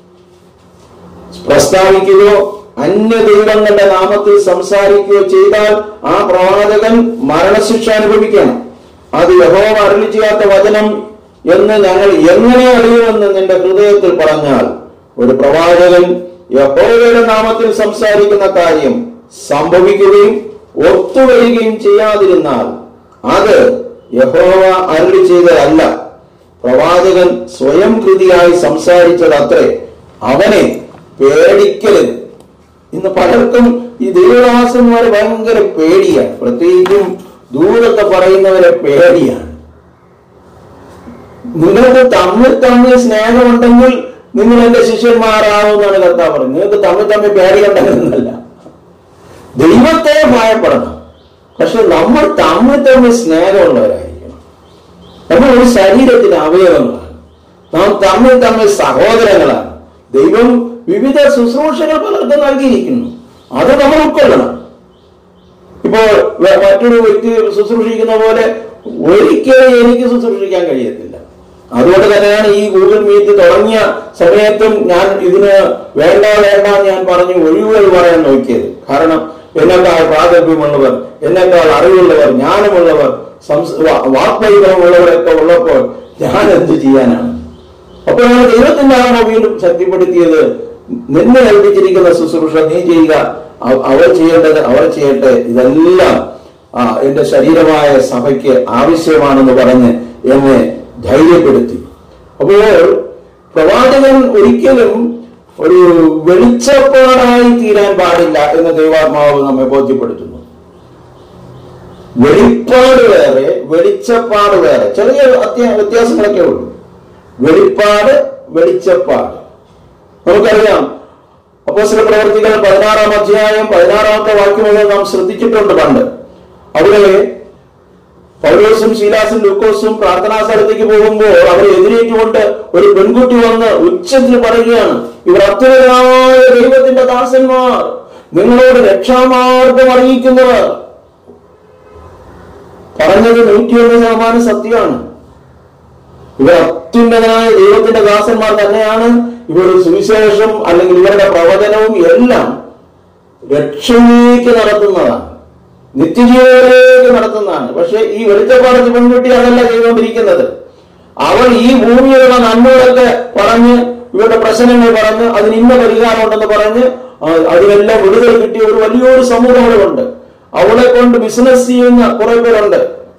പ്രസ്താവിക്കുകയോ അന്യ ദൈവങ്ങളുടെ നാമത്തിൽ സംസാരിക്കുകയോ ചെയ്താൽ ആ പ്രവാചകൻ മരണശിക്ഷ അനുഭവിക്കണം അത് യഹോവ അരുളി ചെയ്യാത്ത വചനം എന്ന് ഞങ്ങൾ എങ്ങനെ അറിയുമെന്ന് നിന്റെ ഹൃദയത്തിൽ പറഞ്ഞാൽ ഒരു പ്രവാചകൻ യഹോവയുടെ നാമത്തിൽ സംസാരിക്കുന്ന കാര്യം സംഭവിക്കുകയും ഒത്തുവരികയും ചെയ്യാതിരുന്നാൽ അത് യഹോവ അരുളി ചെയ്തതല്ല പ്രവാചകൻ സ്വയം കൃതിയായി സംസാരിച്ചതത്രേ അവനെ പേടിക്കരുത് ഇന്ന് പലർക്കും ഈ ദൈവദാസന്മാരെ ഭയങ്കര പേടിയാണ് പ്രത്യേകിച്ചും ദൂരത്തെ പറയുന്നവരെ പേടിയാണ് നിങ്ങൾക്ക് തമ്മിൽ തമ്മിൽ സ്നേഹമുണ്ടെങ്കിൽ നിങ്ങൾ എന്റെ ശിഷ്യന്മാരാവുമെന്നാണ് കർത്താവ് പറയുന്നത് നിങ്ങൾക്ക് തമ്മിൽ തമ്മിൽ പേടിയുണ്ടെന്നല്ല ദൈവത്തെ ഭയപ്പെടണം പക്ഷെ നമ്മൾ തമ്മിൽ തമ്മിൽ സ്നേഹമുള്ളവരായിരിക്കണം നമ്മൾ ഒരു ശരീരത്തിന്റെ അവയവങ്ങളാണ് നാം തമ്മിൽ തമ്മിൽ സഹോദരങ്ങളാണ് ദൈവം വിവിധ ശുശ്രൂഷകൾ പലർക്കും നൽകിയിരിക്കുന്നു അത് നമ്മൾ ഉൾക്കൊള്ളണം ഇപ്പോൾ വ- മറ്റൊരു വ്യക്തി ശുശ്രൂഷിക്കുന്ന പോലെ ഒരിക്കലും എനിക്ക് ശുശ്രൂഷിക്കാൻ കഴിയത്തില്ല അതുകൊണ്ട് തന്നെയാണ് ഈ ഗൂഗിൾ മീറ്റ് തുടങ്ങിയ സമയത്തും ഞാൻ ഇതിന് വേണ്ട വേണ്ട എന്ന് ഞാൻ പറഞ്ഞു ഒഴിവുകൾ പറയാൻ നോക്കിയത് കാരണം എന്നെക്കാൾ പ്രാഗൽഭ്യമുള്ളവർ എന്നെക്കാൾ അറിവുള്ളവർ ജ്ഞാനമുള്ളവർ സംസ് വാ- വാക്വൈഭവമുള്ളവരൊക്കെ ഉള്ളപ്പോൾ ഞാൻ എന്ത് ചെയ്യാനാണ് അപ്പോഴാണ് ദൈവത്തിന്റെ ആണോ വീണ്ടും ശക്തിപ്പെടുത്തിയത് നിന്നെ ഏൽപ്പിച്ചിരിക്കുന്ന ശുശ്രൂഷ നീ ചെയ്യുക അവ- അവർ ചെയ്യേണ്ടത് അവർ ചെയ്യട്ടെ ഇതെല്ലാം ആ എന്റെ ശരീരമായ സഭയ്ക്ക് ആവശ്യമാണെന്ന് പറഞ്ഞ് എന്നെ ധൈര്യപ്പെടുത്തി അപ്പോൾ പ്രവാചകൻ ഒരിക്കലും ഒരു വെളിച്ചപ്പാടായി തീരാൻ പാടില്ല എന്ന് ദൈവാത്മാവ് നമ്മെ ബോധ്യപ്പെടുത്തുന്നു വെളിപ്പാട് വേറെ വെളിച്ചപ്പാട് വേറെ ചെറിയ അത്യ- വ്യത്യാസങ്ങളൊക്കെ ഉള്ളൂ വെളിപ്പാട് വെളിച്ചപ്പാട് നമുക്കറിയാം അപ്പോസ്തല പ്രവർത്തികൾ പതിനാറാം അധ്യായം പതിനാറാമത്തെ വാക്യം മുതൽ നാം ശ്രദ്ധിച്ചിട്ടുണ്ട് പണ്ട് അവിടെ പൗലോസും ശീലാസും ലൂക്കോസും പ്രാർത്ഥനാ സ്ഥലത്തേക്ക് പോകുമ്പോൾ അവരെ എതിരേറ്റുകൊണ്ട് ഒരു പെൺകുട്ടി വന്ന് ഉച്ചത്തിൽ പറയുകയാണ് ഇവർ അത്യുതരായ ദൈവത്തിന്റെ ദാസന്മാർ നിങ്ങളോട് രക്ഷാമാർഗം അറിയിക്കുന്നവർ പറഞ്ഞത് നൂറ്റിയൊന്ന് ശതമാനം സത്യമാണ് ഇവർ അത്യുന്നതനായ ദൈവത്തിന്റെ ദാസന്മാർ തന്നെയാണ് ഇവരുടെ സുവിശേഷം അല്ലെങ്കിൽ ഇവരുടെ പ്രവചനവും എല്ലാം രക്ഷയിലേക്ക് നടത്തുന്നതാണ് നിത്യജീവനിലേക്ക് നടത്തുന്നതാണ് പക്ഷെ ഈ വെളിച്ചപ്പാടത്ത് പെൺകുട്ടി അതല്ല ചെയ്തുകൊണ്ടിരിക്കുന്നത് അവൾ ഈ ഭൂമിയിലുള്ള നന്മകളൊക്കെ പറഞ്ഞ് ഇവരുടെ പ്രശ്നങ്ങൾ പറഞ്ഞ് അതിന് ഇന്ന പരിഹാരമുണ്ടെന്ന് പറഞ്ഞ് ആ, അതിനെല്ലാം വിടുതൽ കിട്ടിയ ഒരു വലിയൊരു സമൂഹം അവിടെ ഉണ്ട് അവളെ കൊണ്ട് ബിസിനസ് ചെയ്യുന്ന കുറെ പേരുണ്ട്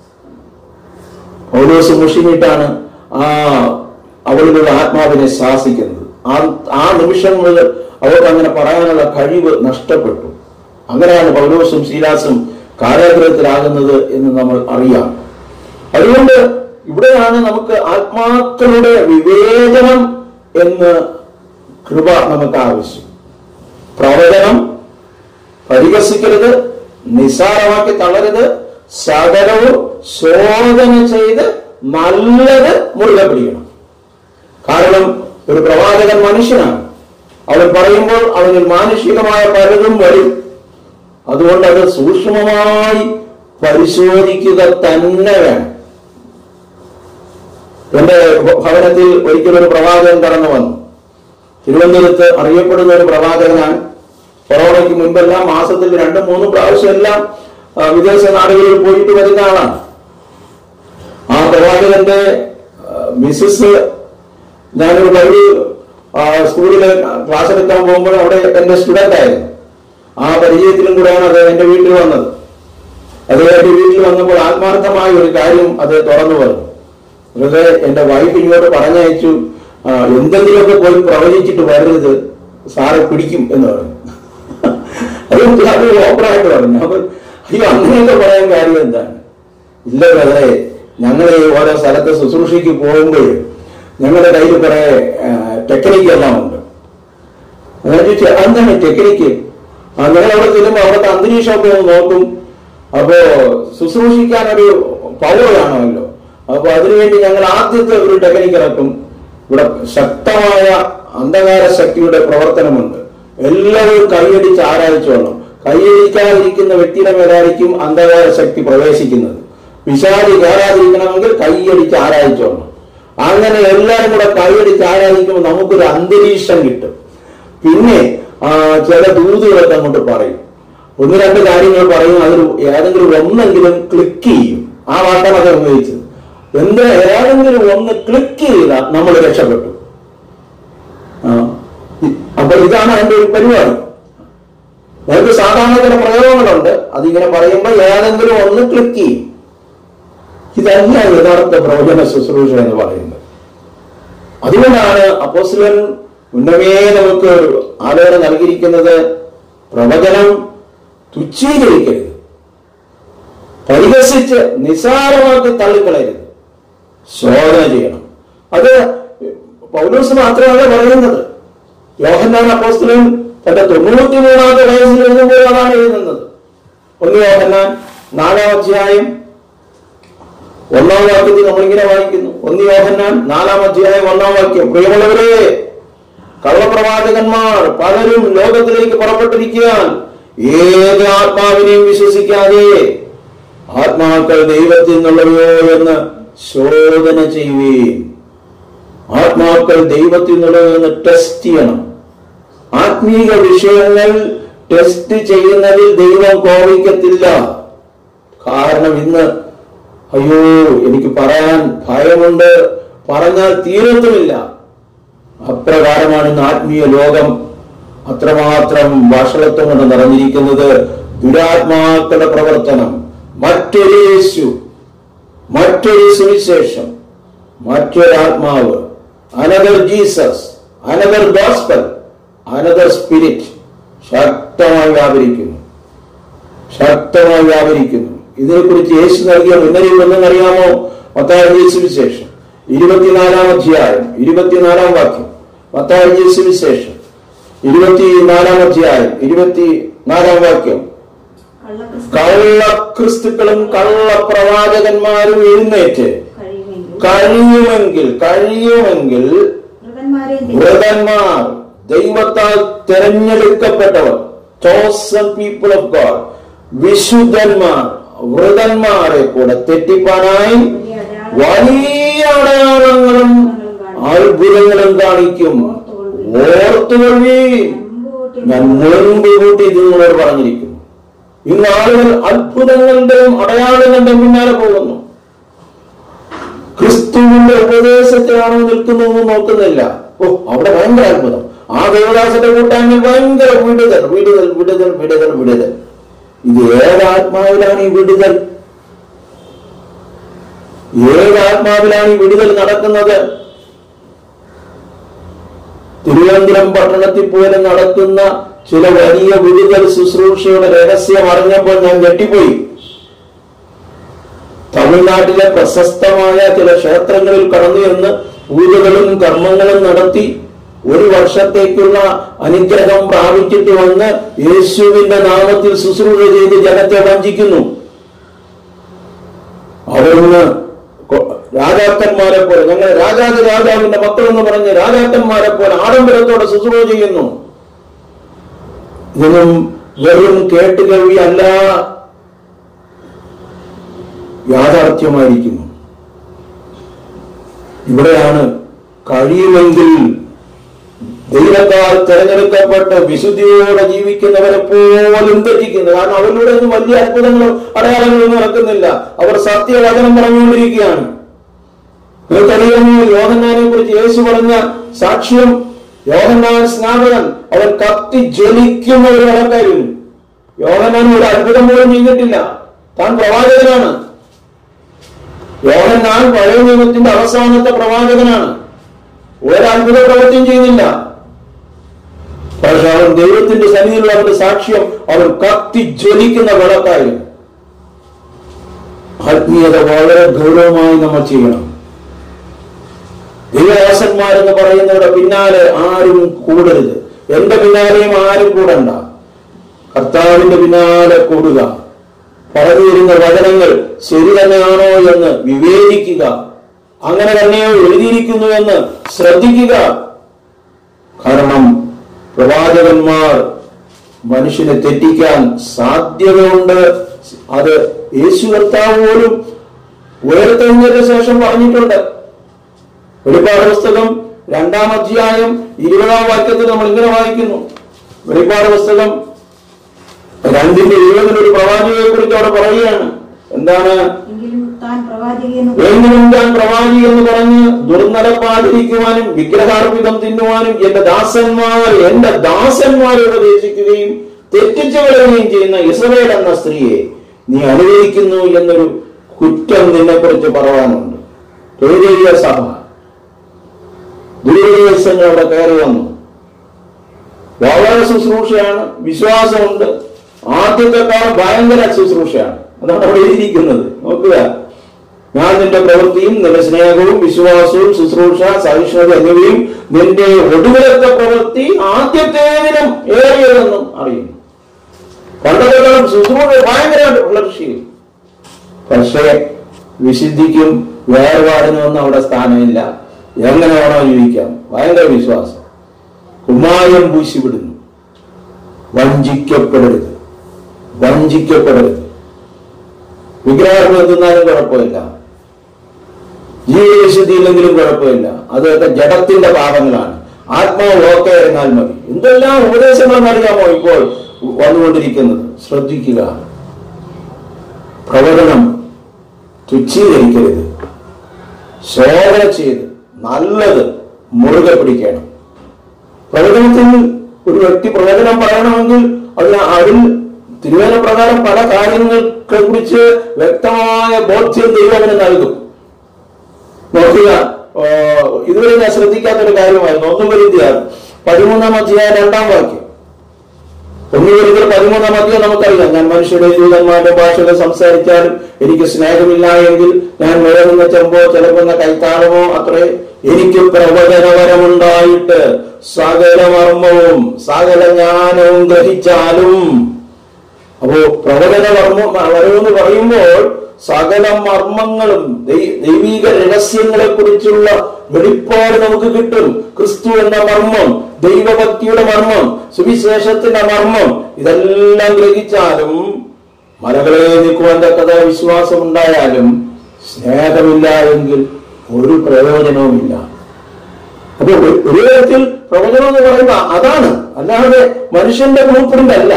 പൗലോസ് മുഷിഞ്ഞിട്ടാണ് ആ അവളിലുള്ള ആത്മാവിനെ ശാസിക്കുന്നത് ആ ആ നിമിഷം മുതൽ അവർക്ക് അങ്ങനെ പറയാനുള്ള കഴിവ് നഷ്ടപ്പെട്ടു അങ്ങനെയാണ് പൗലോസും ശീലാസും കാരാഗ്രഹത്തിലാകുന്നത് എന്ന് നമ്മൾ അറിയാം അതുകൊണ്ട് ഇവിടെയാണ് നമുക്ക് ആത്മാക്കളുടെ വിവേചനം എന്ന് കൃപ നമുക്ക് ആവശ്യം പ്രവചനം പരിഹസിക്കരുത് നിസ്സാരമാക്കി തളരുത് സകലവും ശോധന ചെയ്ത് നല്ലത് മുറുകെ പിടിക്കണം കാരണം ഒരു പ്രവാചകൻ മനുഷ്യനാണ് അവൻ പറയുമ്പോൾ അവനിൽ മാനുഷികമായ പലതും വരും അതുകൊണ്ട് അത് സൂക്ഷ്മമായി പരിശോധിക്കുക തന്നെ വേണം എന്റെ ഭവനത്തിൽ ഒരിക്കലൊരു പ്രവാചകൻ കടന്നു വന്നു തിരുവനന്തപുരത്ത് അറിയപ്പെടുന്ന ഒരു പ്രവാചകനാണ് കൊറോണയ്ക്ക് മുൻപെല്ലാം മാസത്തിൽ രണ്ടും മൂന്നും പ്രാവശ്യം എല്ലാം ആ, വിദേശ നാടുകളിൽ പോയിട്ട് വരുന്ന ആളാണ് ആ പ്രവാചകന്റെ ആ, മിസ്സസ് ഞാനൊരു വഴി സ്കൂളിൽ ക്ലാസ് എടുക്കാൻ പോകുമ്പോൾ അവിടെ എന്റെ സ്റ്റുഡന്റ് ആയിരുന്നു ആ പരിചയത്തിലും കൂടെയാണ് അദ്ദേഹം എന്റെ വീട്ടിൽ വന്നത് അദ്ദേഹം എന്റെ വീട്ടിൽ വന്നപ്പോൾ ആത്മാർത്ഥമായ ഒരു കാര്യം അത് തുറന്നു പറഞ്ഞു വെറുതെ എന്റെ വൈഫ് ഇങ്ങോട്ട് പറഞ്ഞയച്ചു "ആ, എന്തെങ്കിലുമൊക്കെ പോയി പ്രവചിച്ചിട്ട് വരരുത് സാറെ പിടിക്കും എന്ന് പറഞ്ഞു അത് അത് ഓപ്പണായിട്ട് പറഞ്ഞു അപ്പൊ അയ്യോ അങ്ങനെയൊക്കെ പറയാൻ കാര്യം എന്താണ് ഇല്ല ബ്രദറെ ഞങ്ങൾ ഈ ഓരോ സ്ഥലത്ത് ശുശ്രൂഷയ്ക്ക് പോകുമ്പോൾ ഞങ്ങളുടെ കയ്യിൽ കുറെ ടെക്നിക്ക് എല്ലാം ഉണ്ട് അങ്ങനെ ചോദിച്ചു എന്താണ് ടെക്നിക്ക് നിങ്ങൾ അവിടെ ചെല്ലുമ്പോൾ അവിടുത്തെ അന്തരീക്ഷമൊക്കെ ഒന്ന് നോക്കും അപ്പോ ശുശ്രൂഷിക്കാൻ ഒരു പവർ കാണുമല്ലോ അപ്പൊ അതിനുവേണ്ടി ഞങ്ങൾ ആദ്യത്തെ ഒരു ടെക്നിക്ക് ഇറക്കും ഇവിടെ ശക്തമായ അന്ധകാര ശക്തിയുടെ പ്രവർത്തനമുണ്ട് എല്ലാവരും കൈയടിച്ച് ആരാധിച്ചോളണം കൈയടിക്കാതിരിക്കുന്ന വ്യക്തിയുടെ മേലായിരിക്കും അന്ധകാര ശക്തി പ്രവേശിക്കുന്നത് വിശാലി കയറാതിരിക്കണമെങ്കിൽ കൈയടിച്ച് ആരാധിച്ചോളണം അങ്ങനെ എല്ലാവരും കൂടെ കൈയടിച്ച് ആരാധിക്കുമ്പോൾ നമുക്കൊരു അന്തരീക്ഷം കിട്ടും പിന്നെ ആ, ചില ദൂതുകളൊക്കെ അങ്ങോട്ട് പറയും ഒന്ന് രണ്ട് കാര്യങ്ങൾ പറയും അതിൽ ഏതെങ്കിലും ഒന്നെങ്കിലും ക്ലിക്ക് ചെയ്യും ആ വാക്കാണ് അത് ഉപയോഗിച്ചത് എന്ത് ഏതെങ്കിലും ഒന്ന് ക്ലിക്ക് ചെയ്താൽ നമ്മൾ രക്ഷപ്പെട്ടു ആ, ഇ- അപ്പൊ ഇതാണ് അതിന്റെ ഒരു പരിപാടി ഞങ്ങൾക്ക് സാധാരണ ചില പ്രയോഗങ്ങളുണ്ട് അതിങ്ങനെ പറയുമ്പോൾ ഏതെങ്കിലും ഒന്ന് ക്ലിക്ക് ചെയ്യും ഇതല്ല യഥാർത്ഥ പ്രവചന ശുശ്രൂഷ എന്ന് പറയുന്നത് അതുകൊണ്ടാണ് അപ്പോസ്ലൻ ഉന്നമേ നമുക്ക് ഒരു ആലോചന നൽകിയിരിക്കുന്നത് പ്രവചനം തുച്ഛീകരിക്കരുത് പരിഹസിച്ച് നിസാരമാക്കി തള്ളിക്കളയരുത് ശോധന ചെയ്യണം അത് പൗലോസ് മാത്രമല്ല പറയുന്നത് യോഹന്നാൻ അപ്പോസ്തലൻ തന്റെ തൊണ്ണൂറ്റി മൂന്നാമത്തെ വയസ്സിൽ എഴുതുമ്പോൾ അതാണ് എഴുതുന്നത് ഒന്ന് യോഹന്നാൻ നാലാം അധ്യായം ഒന്നാം വാക്യത്തിൽ നമ്മളിങ്ങനെ വായിക്കുന്നു ഒന്ന് യോഹന്നാൻ നാലാം അധ്യായം ഒന്നാം വാക്യം പ്രിയമുള്ളവരെ കള്ളപ്രവാചകന്മാർ പലരും ലോകത്തിലേക്ക് പുറപ്പെട്ടിരിക്കാൻ ഏത് ആത്മാവിനെയും വിശ്വസിക്കാതെ ആത്മാക്കൾ ദൈവത്തിൽ നിന്നുള്ളവയോ എന്ന് ശോധന ചെയ്യുകയും ആത്മാക്കൾ ദൈവത്തിൽ നിന്ന് ടെസ്റ്റ് ചെയ്യണം ആത്മീക വിഷയങ്ങൾ ടെസ്റ്റ് ചെയ്യുന്നതിൽ ദൈവം കോപിക്കത്തില്ല കാരണം ഇന്ന് അയ്യോ എനിക്ക് പറയാൻ ഭയമുണ്ട് പറഞ്ഞാൽ തീരത്തുമില്ല അപ്രകാരമാണ് ഇന്ന് ആത്മീയ ലോകം അത്രമാത്രം വഷളത്വം കൊണ്ട് നിറഞ്ഞിരിക്കുന്നത് ദുരാത്മാക്കളുടെ പ്രവർത്തനം മറ്റൊരു യേശു മറ്റൊരു സുവിശേഷം മറ്റൊരാത്മാവ് another Jesus another gospel another spirit ശക്തമായി വ്യാപരിക്കുന്നു ശക്തമായി വ്യാപരിക്കുന്നു ഇതിനെക്കുറിച്ച് യേശു നൽകിയ മുന്നറിയിപ്പ് എന്തെന്നറിയാമോ മത്തായി സുവിശേഷം ഇരുപത്തിനാലാം അധ്യായം ഇരുപത്തിനാലാം വാക്യം മത്തായി സുവിശേഷം ഇരുപത്തിനാലാം അധ്യായം ഇരുപത്തിനാലാം വാക്യം കള്ളക്രിസ്തു കള്ളക്രിസ്തുക്കളും കള്ളപ്രവാചകന്മാരും എഴുന്നേറ്റ് കഴിയുമെങ്കിൽ കഴിയുമെങ്കിൽ കഴിയുമെങ്കിൽ വൃതന്മാരെ വ്രതന്മാർ ദൈവത്താൽ തെരഞ്ഞെടുക്കപ്പെട്ടവർ ചോസൺ പീപ്പിൾ ഓഫ് ഗോഡ് വിശുദ്ധന്മാർ വ്രതന്മാരെ കൂടെ തെറ്റിപ്പാനായി വലിയ അടയാളങ്ങളും അത്ഭുതങ്ങളും കാണിക്കും ഓർത്തുകൊള്ളീ ഞാൻ മുൻപ് കൂട്ടി ഇത് നിങ്ങളോട് പറഞ്ഞിരിക്കുന്നു ഇന്ന് ആളുകൾ അത്ഭുതങ്ങളുടെയും അടയാളങ്ങളുടെയും പിന്നാലെ പോകുന്നു ക്രിസ്തുവിന്റെ ഉപദേശത്തിലാണോ നിൽക്കുന്നതെന്ന് നോക്കുന്നില്ല ഓ അവിടെ ഭയങ്കര അത്ഭുതം ആ ദേവദാസന്റെ കൂട്ടായ്മ ഭയങ്കര വിടുതൽ വിടുതൽ വിടുതൽ വിടുതൽ വിടുതൽ ഇത് ഏതാത്മാവിലാണ് ഈ വിടുതൽ ഏതാത്മാവിലാണ് ഈ വിടുതൽ നടക്കുന്നത് തിരുവനന്തപുരം പട്ടണത്തിൽ പോലും നടക്കുന്ന ചില വലിയ വിടുതൽ ശുശ്രൂഷയുടെ രഹസ്യം അറിഞ്ഞപ്പോൾ ഞാൻ ഞെട്ടിപ്പോയി തമിഴ്നാട്ടിലെ പ്രശസ്തമായ ചില ക്ഷേത്രങ്ങളിൽ കടന്നു ചെന്ന് പൂജകളും കർമ്മങ്ങളും നടത്തി ഒരു വർഷത്തേക്കുള്ള അനുഗ്രഹം പ്രാപിച്ചിട്ട് വന്ന് യേശുവിന്റെ നാമത്തിൽ ശുശ്രൂഷ ചെയ്ത് ജനത്തെ വഞ്ചിക്കുന്നു അവരൊന്ന് കൊ- രാജാക്കന്മാരെ പോലെ ഞങ്ങൾ രാജാതി രാജാവിന്റെ മക്കളെന്ന് പറഞ്ഞ് രാജാക്കന്മാരെ പോലെ ആഡംബരത്തോടെ ശുശ്രൂഷ ചെയ്യുന്നു ഇതൊന്നും വെറും കേട്ടുകേൾവി അല്ല യാഥാർത്ഥ്യമായിരിക്കുന്നു ഇവിടെയാണ് കഴിയുമെങ്കിൽ ദൈവത്താൽ തെരഞ്ഞെടുക്കപ്പെട്ട് വിശുദ്ധിയോടെ ജീവിക്കുന്നവരെ പോലും തെറ്റിക്കുന്നു കാരണം അവരിലൂടെ ഒന്നും വലിയ അത്ഭുതങ്ങളോ അടയാളങ്ങളോ നടക്കുന്നില്ല അവർ സത്യവചനം പറഞ്ഞുകൊണ്ടിരിക്കുകയാണ് നിങ്ങൾക്കറിയാമോ യോഹന്നാനെ കുറിച്ച് യേശു പറഞ്ഞ സാക്ഷ്യം യോഹന്നാൻ സ്നാപകൻ അവൻ കത്തി ജ്വലിക്കുന്ന ഒരു കടക്കായിരുന്നു യോഹന്നാൻ ഒരു അത്ഭുതം പോലും ചെയ്തിട്ടില്ല താൻ പ്രവാചകനാണ് യോഹന്നാൻ പഴയ നിയമത്തിന്റെ അവസാനത്തെ പ്രവാചകനാണ് ഒരു അത്ഭുത പ്രവൃത്തിയും ചെയ്യുന്നില്ല പക്ഷെ അവൻ ദൈവത്തിന്റെ സന്നിധിയിലുള്ള അവന്റെ സാക്ഷ്യം അവൻ കത്തി ജ്വലിക്കുന്ന വിളക്കായിരുന്നു ആത്മീയത വളരെ ഗൗരവമായി നമ്മൾ ചെയ്യണം ദൈവദാസന്മാരെന്ന് പറയുന്നവരുടെ പിന്നാലെ ആരും കൂടരുത് എന്റെ പിന്നാലെയും ആരും കൂടണ്ട കർത്താവിന്റെ പിന്നാലെ കൂടുക പറഞ്ഞു വരുന്ന വചനങ്ങൾ ശരി തന്നെയാണോ എന്ന് വിവേചിക്കുക അങ്ങനെ തന്നെയോ എഴുതിയിരിക്കുന്നു എന്ന് ശ്രദ്ധിക്കുക കാരണം പ്രവാചകന്മാർ മനുഷ്യനെ തെറ്റിക്കാൻ സാധ്യതയുണ്ട് അത് യേശു കർത്താവ് പോലും ഉയർത്തെഴുന്നതിന് ശേഷം പറഞ്ഞിട്ടുണ്ട് വെളിപ്പാട് പുസ്തകം രണ്ടാം അധ്യായം ഇരുപതാം വാക്യത്തിൽ നമ്മൾ ഇങ്ങനെ വായിക്കുന്നു വെളിപ്പാട് പുസ്തകം രണ്ടിന്റെ ഇരുപതിൽ ഒരു പ്രവാചകയെ കുറിച്ച് അവിടെ പറയുകയാണ് എന്താണ് എങ്കിലും താൻ പ്രവാചകയെന്ന് എങ്കിലും ഞാൻ പ്രവാചി എന്ന് പറഞ്ഞ് ദുർനടപ്പാതിരിക്കുവാനും വിഗ്രഹാർപ്പിതം തിന്നുവാനും എന്റെ ദാസന്മാർ എന്റെ ദാസന്മാരെ ഉപദേശിക്കുകയും തെറ്റിച്ചു കളയുകയും ചെയ്യുന്ന ഇസ്രയേൽ എന്ന സ്ത്രീയെ നീ അനുഭവിക്കുന്നു എന്നൊരു കുറ്റം നിന്നെ കുറിച്ച് പറയാനുണ്ട് തൊഴിലേറിയ സഭ ദുരിതങ്ങൾ അവിടെ കയറി വന്നു വളരെ ശുശ്രൂഷയാണ് വിശ്വാസമുണ്ട് ആദ്യത്തെ കാലം ഭയങ്കര ശുശ്രൂഷയാണ് അതാണ് അവിടെ എഴുതിയിരിക്കുന്നത് നോക്കുക ഞാൻ നിന്റെ പ്രവൃത്തിയും നിന്റെ സ്നേഹവും വിശ്വാസവും ശുശ്രൂഷ സഹിഷ്ണുത എന്നിവയും നിന്റെ ഒടുവിലത്തെ പ്രവൃത്തി ആദ്യത്തേതിനും ഏറിയതെന്നും അറിയുന്നു പണ്ടത്തെ കാലം ശുശ്രൂഷ ഭയങ്കരമായിട്ട് ഫ്ലർഷ് പക്ഷേ വിശുദ്ധിക്കും വേർപാടിനൊന്നും അവിടെ സ്ഥാനമില്ല എങ്ങനെ വേണോ ജീവിക്കാം ഭയങ്കര വിശ്വാസം കുമായം പൂശി വിടുന്നു വഞ്ചിക്കപ്പെടരുത് വഞ്ചിക്കപ്പെടരുത് വിഗ്രഹം എത്തുന്നാലും കുഴപ്പമില്ല ജീവിതവിശുദ്ധി ഇല്ലെങ്കിലും കുഴപ്പമില്ല അതൊക്കെ ജഡത്തിന്റെ പാപങ്ങളാണ് ആത്മാവ് ഓക്കെ ആയിരുന്നാൽ മതി എന്തെല്ലാം ഉപദേശങ്ങളെന്ന് അറിയാമോ ഇപ്പോൾ വന്നുകൊണ്ടിരിക്കുന്നത് ശ്രദ്ധിക്കുക പ്രവചനം തുച്ഛീകരിക്കരുത് ശോധന ചെയ്ത് നല്ലത് മുറുകെ പിടിക്കണം പ്രവചനത്തിൽ ഒരു വ്യക്തി പ്രവചനം പറയണമെങ്കിൽ അതിന് അതിൽ തിരുവേന പ്രകാരം പല കാര്യങ്ങളെ കുറിച്ച് വ്യക്തമായ ബോധ്യം ദൈവം അവന് നൽകും നോക്കുക ആ, ഇതുവരെ ഞാൻ ശ്രദ്ധിക്കാത്തൊരു കാര്യമായിരുന്നു ഒന്നും വരുത്തിയ പതിമൂന്നാം അധ്യായ രണ്ടാം വാക്യം ഒന്നുവരുന്നത് പതിമൂന്നാം അധ്യായം നമുക്കറിയാം ഞാൻ മനുഷ്യരുടെ ദൂതന്മാരുടെ ഭാഷകൾ സംസാരിച്ചാലും എനിക്ക് സ്നേഹമില്ല എങ്കിൽ ഞാൻ വിളകുന്ന ചെമ്പോ ചിലക്കുന്ന കൈത്താളമോ അത്രേ എനിക്ക് പ്രവചനപരമുണ്ടായിട്ട് സകല മർമ്മവും സകല ജ്ഞാനവും ഗ്രഹിച്ചാലും അപ്പോ പ്രവചന മർമ്മം വരവെന്ന് പറയുമ്പോൾ സകല മർമ്മങ്ങളും ദൈ- ദൈവിക രഹസ്യങ്ങളെ കുറിച്ചുള്ള വെളിപ്പാട് നമുക്ക് കിട്ടും ക്രിസ്തു എന്ന മർമ്മം ദൈവഭക്തിയുടെ മർമ്മം സുവിശേഷത്തിന്റെ മർമ്മം ഇതെല്ലാം ഗ്രഹിച്ചാലും മലകളെ നീക്കുവാൻ തക്കത വിശ്വാസം ഉണ്ടായാലും സ്നേഹമില്ല എങ്കിൽ ഒരു പ്രയോജനവുമില്ല അപ്പൊ ഒരു- ഒരു തരത്തിൽ പ്രവചനം എന്ന് പറയുന്ന അതാണ് അല്ലാതെ മനുഷ്യന്റെ ബ്ലൂ പ്രിന്റ് അല്ല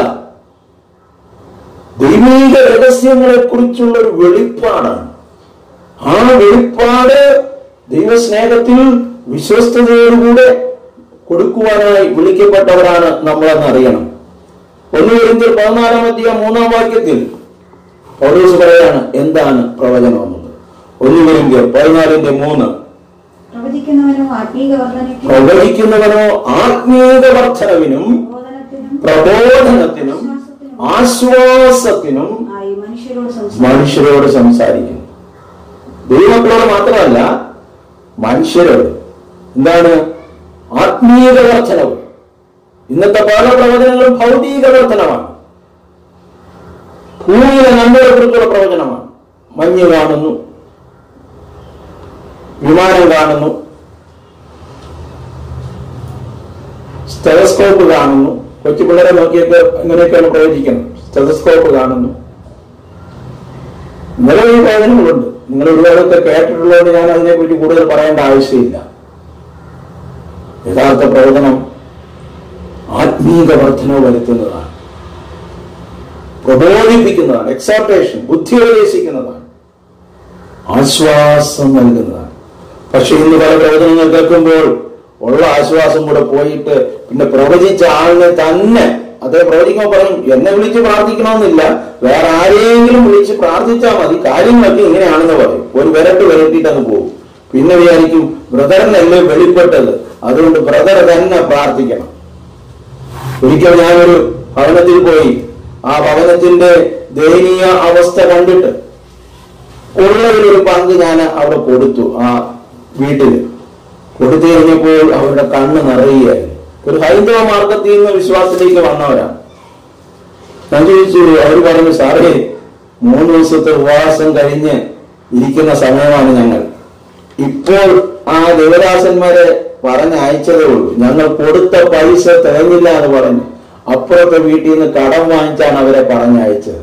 ദൈവിക രഹസ്യങ്ങളെ കുറിച്ചുള്ള ഒരു വെളിപ്പാടാണ് ആ വെളിപ്പാട് ദൈവസ്നേഹത്തിൽ വിശ്വസ്തയോടുകൂടെ കൊടുക്കുവാനായി വിളിക്കപ്പെട്ടവരാണ് നമ്മളെന്ന് അറിയണം ഒന്ന് വരുമ്പോൾ പതിനാലാം അധ്യായം മൂന്നാം വാക്യത്തിൽ പൗലോസ് പറയാണ് എന്താണ് പ്രവചനം എന്നത് ഒന്ന് വരുമ്പോൾ പതിനാലിന്റെ മൂന്ന് പ്രവചിക്കുന്നവനോ ആത്മീക വർധനയ്ക്കും പ്രവചിക്കുന്നവനോ ആത്മീയ വർധനവിനും ബോധനത്തിനും പ്രബോധനത്തിനും ആശ്വാസത്തിനും ആയി മനുഷ്യരോട് സംസാരിക്കും മനുഷ്യരോട് സംസാരിക്കുന്നു ദൈവമക്കളോട് മാത്രമല്ല മനുഷ്യരോട് എന്താണ് ആത്മീയ വർധനവ് ഇന്നത്തെ പല പ്രവചനങ്ങളും ഭൗതിക വർധനമാണ് ഭൂമിയിലെ നന്മയെ കുറിച്ചുള്ള പ്രവചനമാണ് മഞ്ഞ് കാണുന്നു വിമാനം കാണുന്നു സ്റ്റെലസ്കോപ്പ് കാണുന്നു കൊച്ചു പിള്ളേരെ നോക്കിയിട്ട് ഇങ്ങനെയൊക്കെയാണ് പ്രവചിക്കുന്നത് സ്റ്റെലസ്കോപ്പ് കാണുന്നു നിരവധി പ്രവചനങ്ങളുണ്ട് നിങ്ങൾ ഒരുപാടൊക്കെ കേട്ടിട്ടുള്ളതുകൊണ്ട് ഞാൻ അതിനെക്കുറിച്ച് കൂടുതൽ പറയേണ്ട ആവശ്യമില്ല യഥാർത്ഥ പ്രവചനം ആത്മീക വർധന വരുത്തുന്നതാണ് പ്രബോധിപ്പിക്കുന്നതാണ് എക്സാർട്ടേഷൻ ബുദ്ധി ഉപദേശിക്കുന്നതാണ് ആശ്വാസം നൽകുന്നതാണ് പക്ഷെ ഇന്ന് പല പ്രവചനങ്ങൾ കേൾക്കുമ്പോൾ ഉള്ള ആശ്വാസം കൂടെ പോയിട്ട് പിന്നെ പ്രവചിച്ച ആളിനെ തന്നെ അതേ പ്രവചിക്കുമ്പോൾ പറയും എന്നെ വിളിച്ച് പ്രാർത്ഥിക്കണമെന്നില്ല വേറെ ആരെയെങ്കിലും വിളിച്ച് പ്രാർത്ഥിച്ചാൽ മതി കാര്യങ്ങളൊക്കെ ഇങ്ങനെയാണെന്ന് പറയും ഒരു വിരട്ട് വിരട്ടിയിട്ട് അങ്ങ് പോകും പിന്നെ വിചാരിക്കും ബ്രദറിനല്ലേ വെളിപ്പെട്ടത് അതുകൊണ്ട് ബ്രദർ തന്നെ പ്രാർത്ഥിക്കണം ഒരിക്കൽ ഞാനൊരു ഭവനത്തിൽ പോയി ആ ഭവനത്തിന്റെ ദയനീയ അവസ്ഥ കണ്ടിട്ട് ഉള്ളതിലൊരു പങ്ക് ഞാൻ അവിടെ കൊടുത്തു ആ വീട്ടില് കൊടുത്തു കഴിഞ്ഞപ്പോൾ അവരുടെ കണ്ണ് നിറയുകയായിരുന്നു ഒരു ഹൈന്ദവ മാർഗത്തിൽ നിന്ന് വിശ്വാസത്തിലേക്ക് വന്നവരാണ് ഞാൻ ചോദിച്ചു അവർ പറഞ്ഞു സാറേ മൂന്ന് ദിവസത്തെ ഉപവാസം കഴിഞ്ഞ് ഇരിക്കുന്ന സമയമാണ് ഞങ്ങൾ ഇപ്പോൾ ആ ദേവദാസന്മാരെ പറഞ്ഞയച്ചതേ ഉള്ളൂ ഞങ്ങൾ കൊടുത്ത പൈസ തികഞ്ഞില്ല എന്ന് പറഞ്ഞു അപ്പുറത്തെ വീട്ടിൽ നിന്ന് കടം വാങ്ങിച്ചാണ് അവരെ പറഞ്ഞയച്ചത്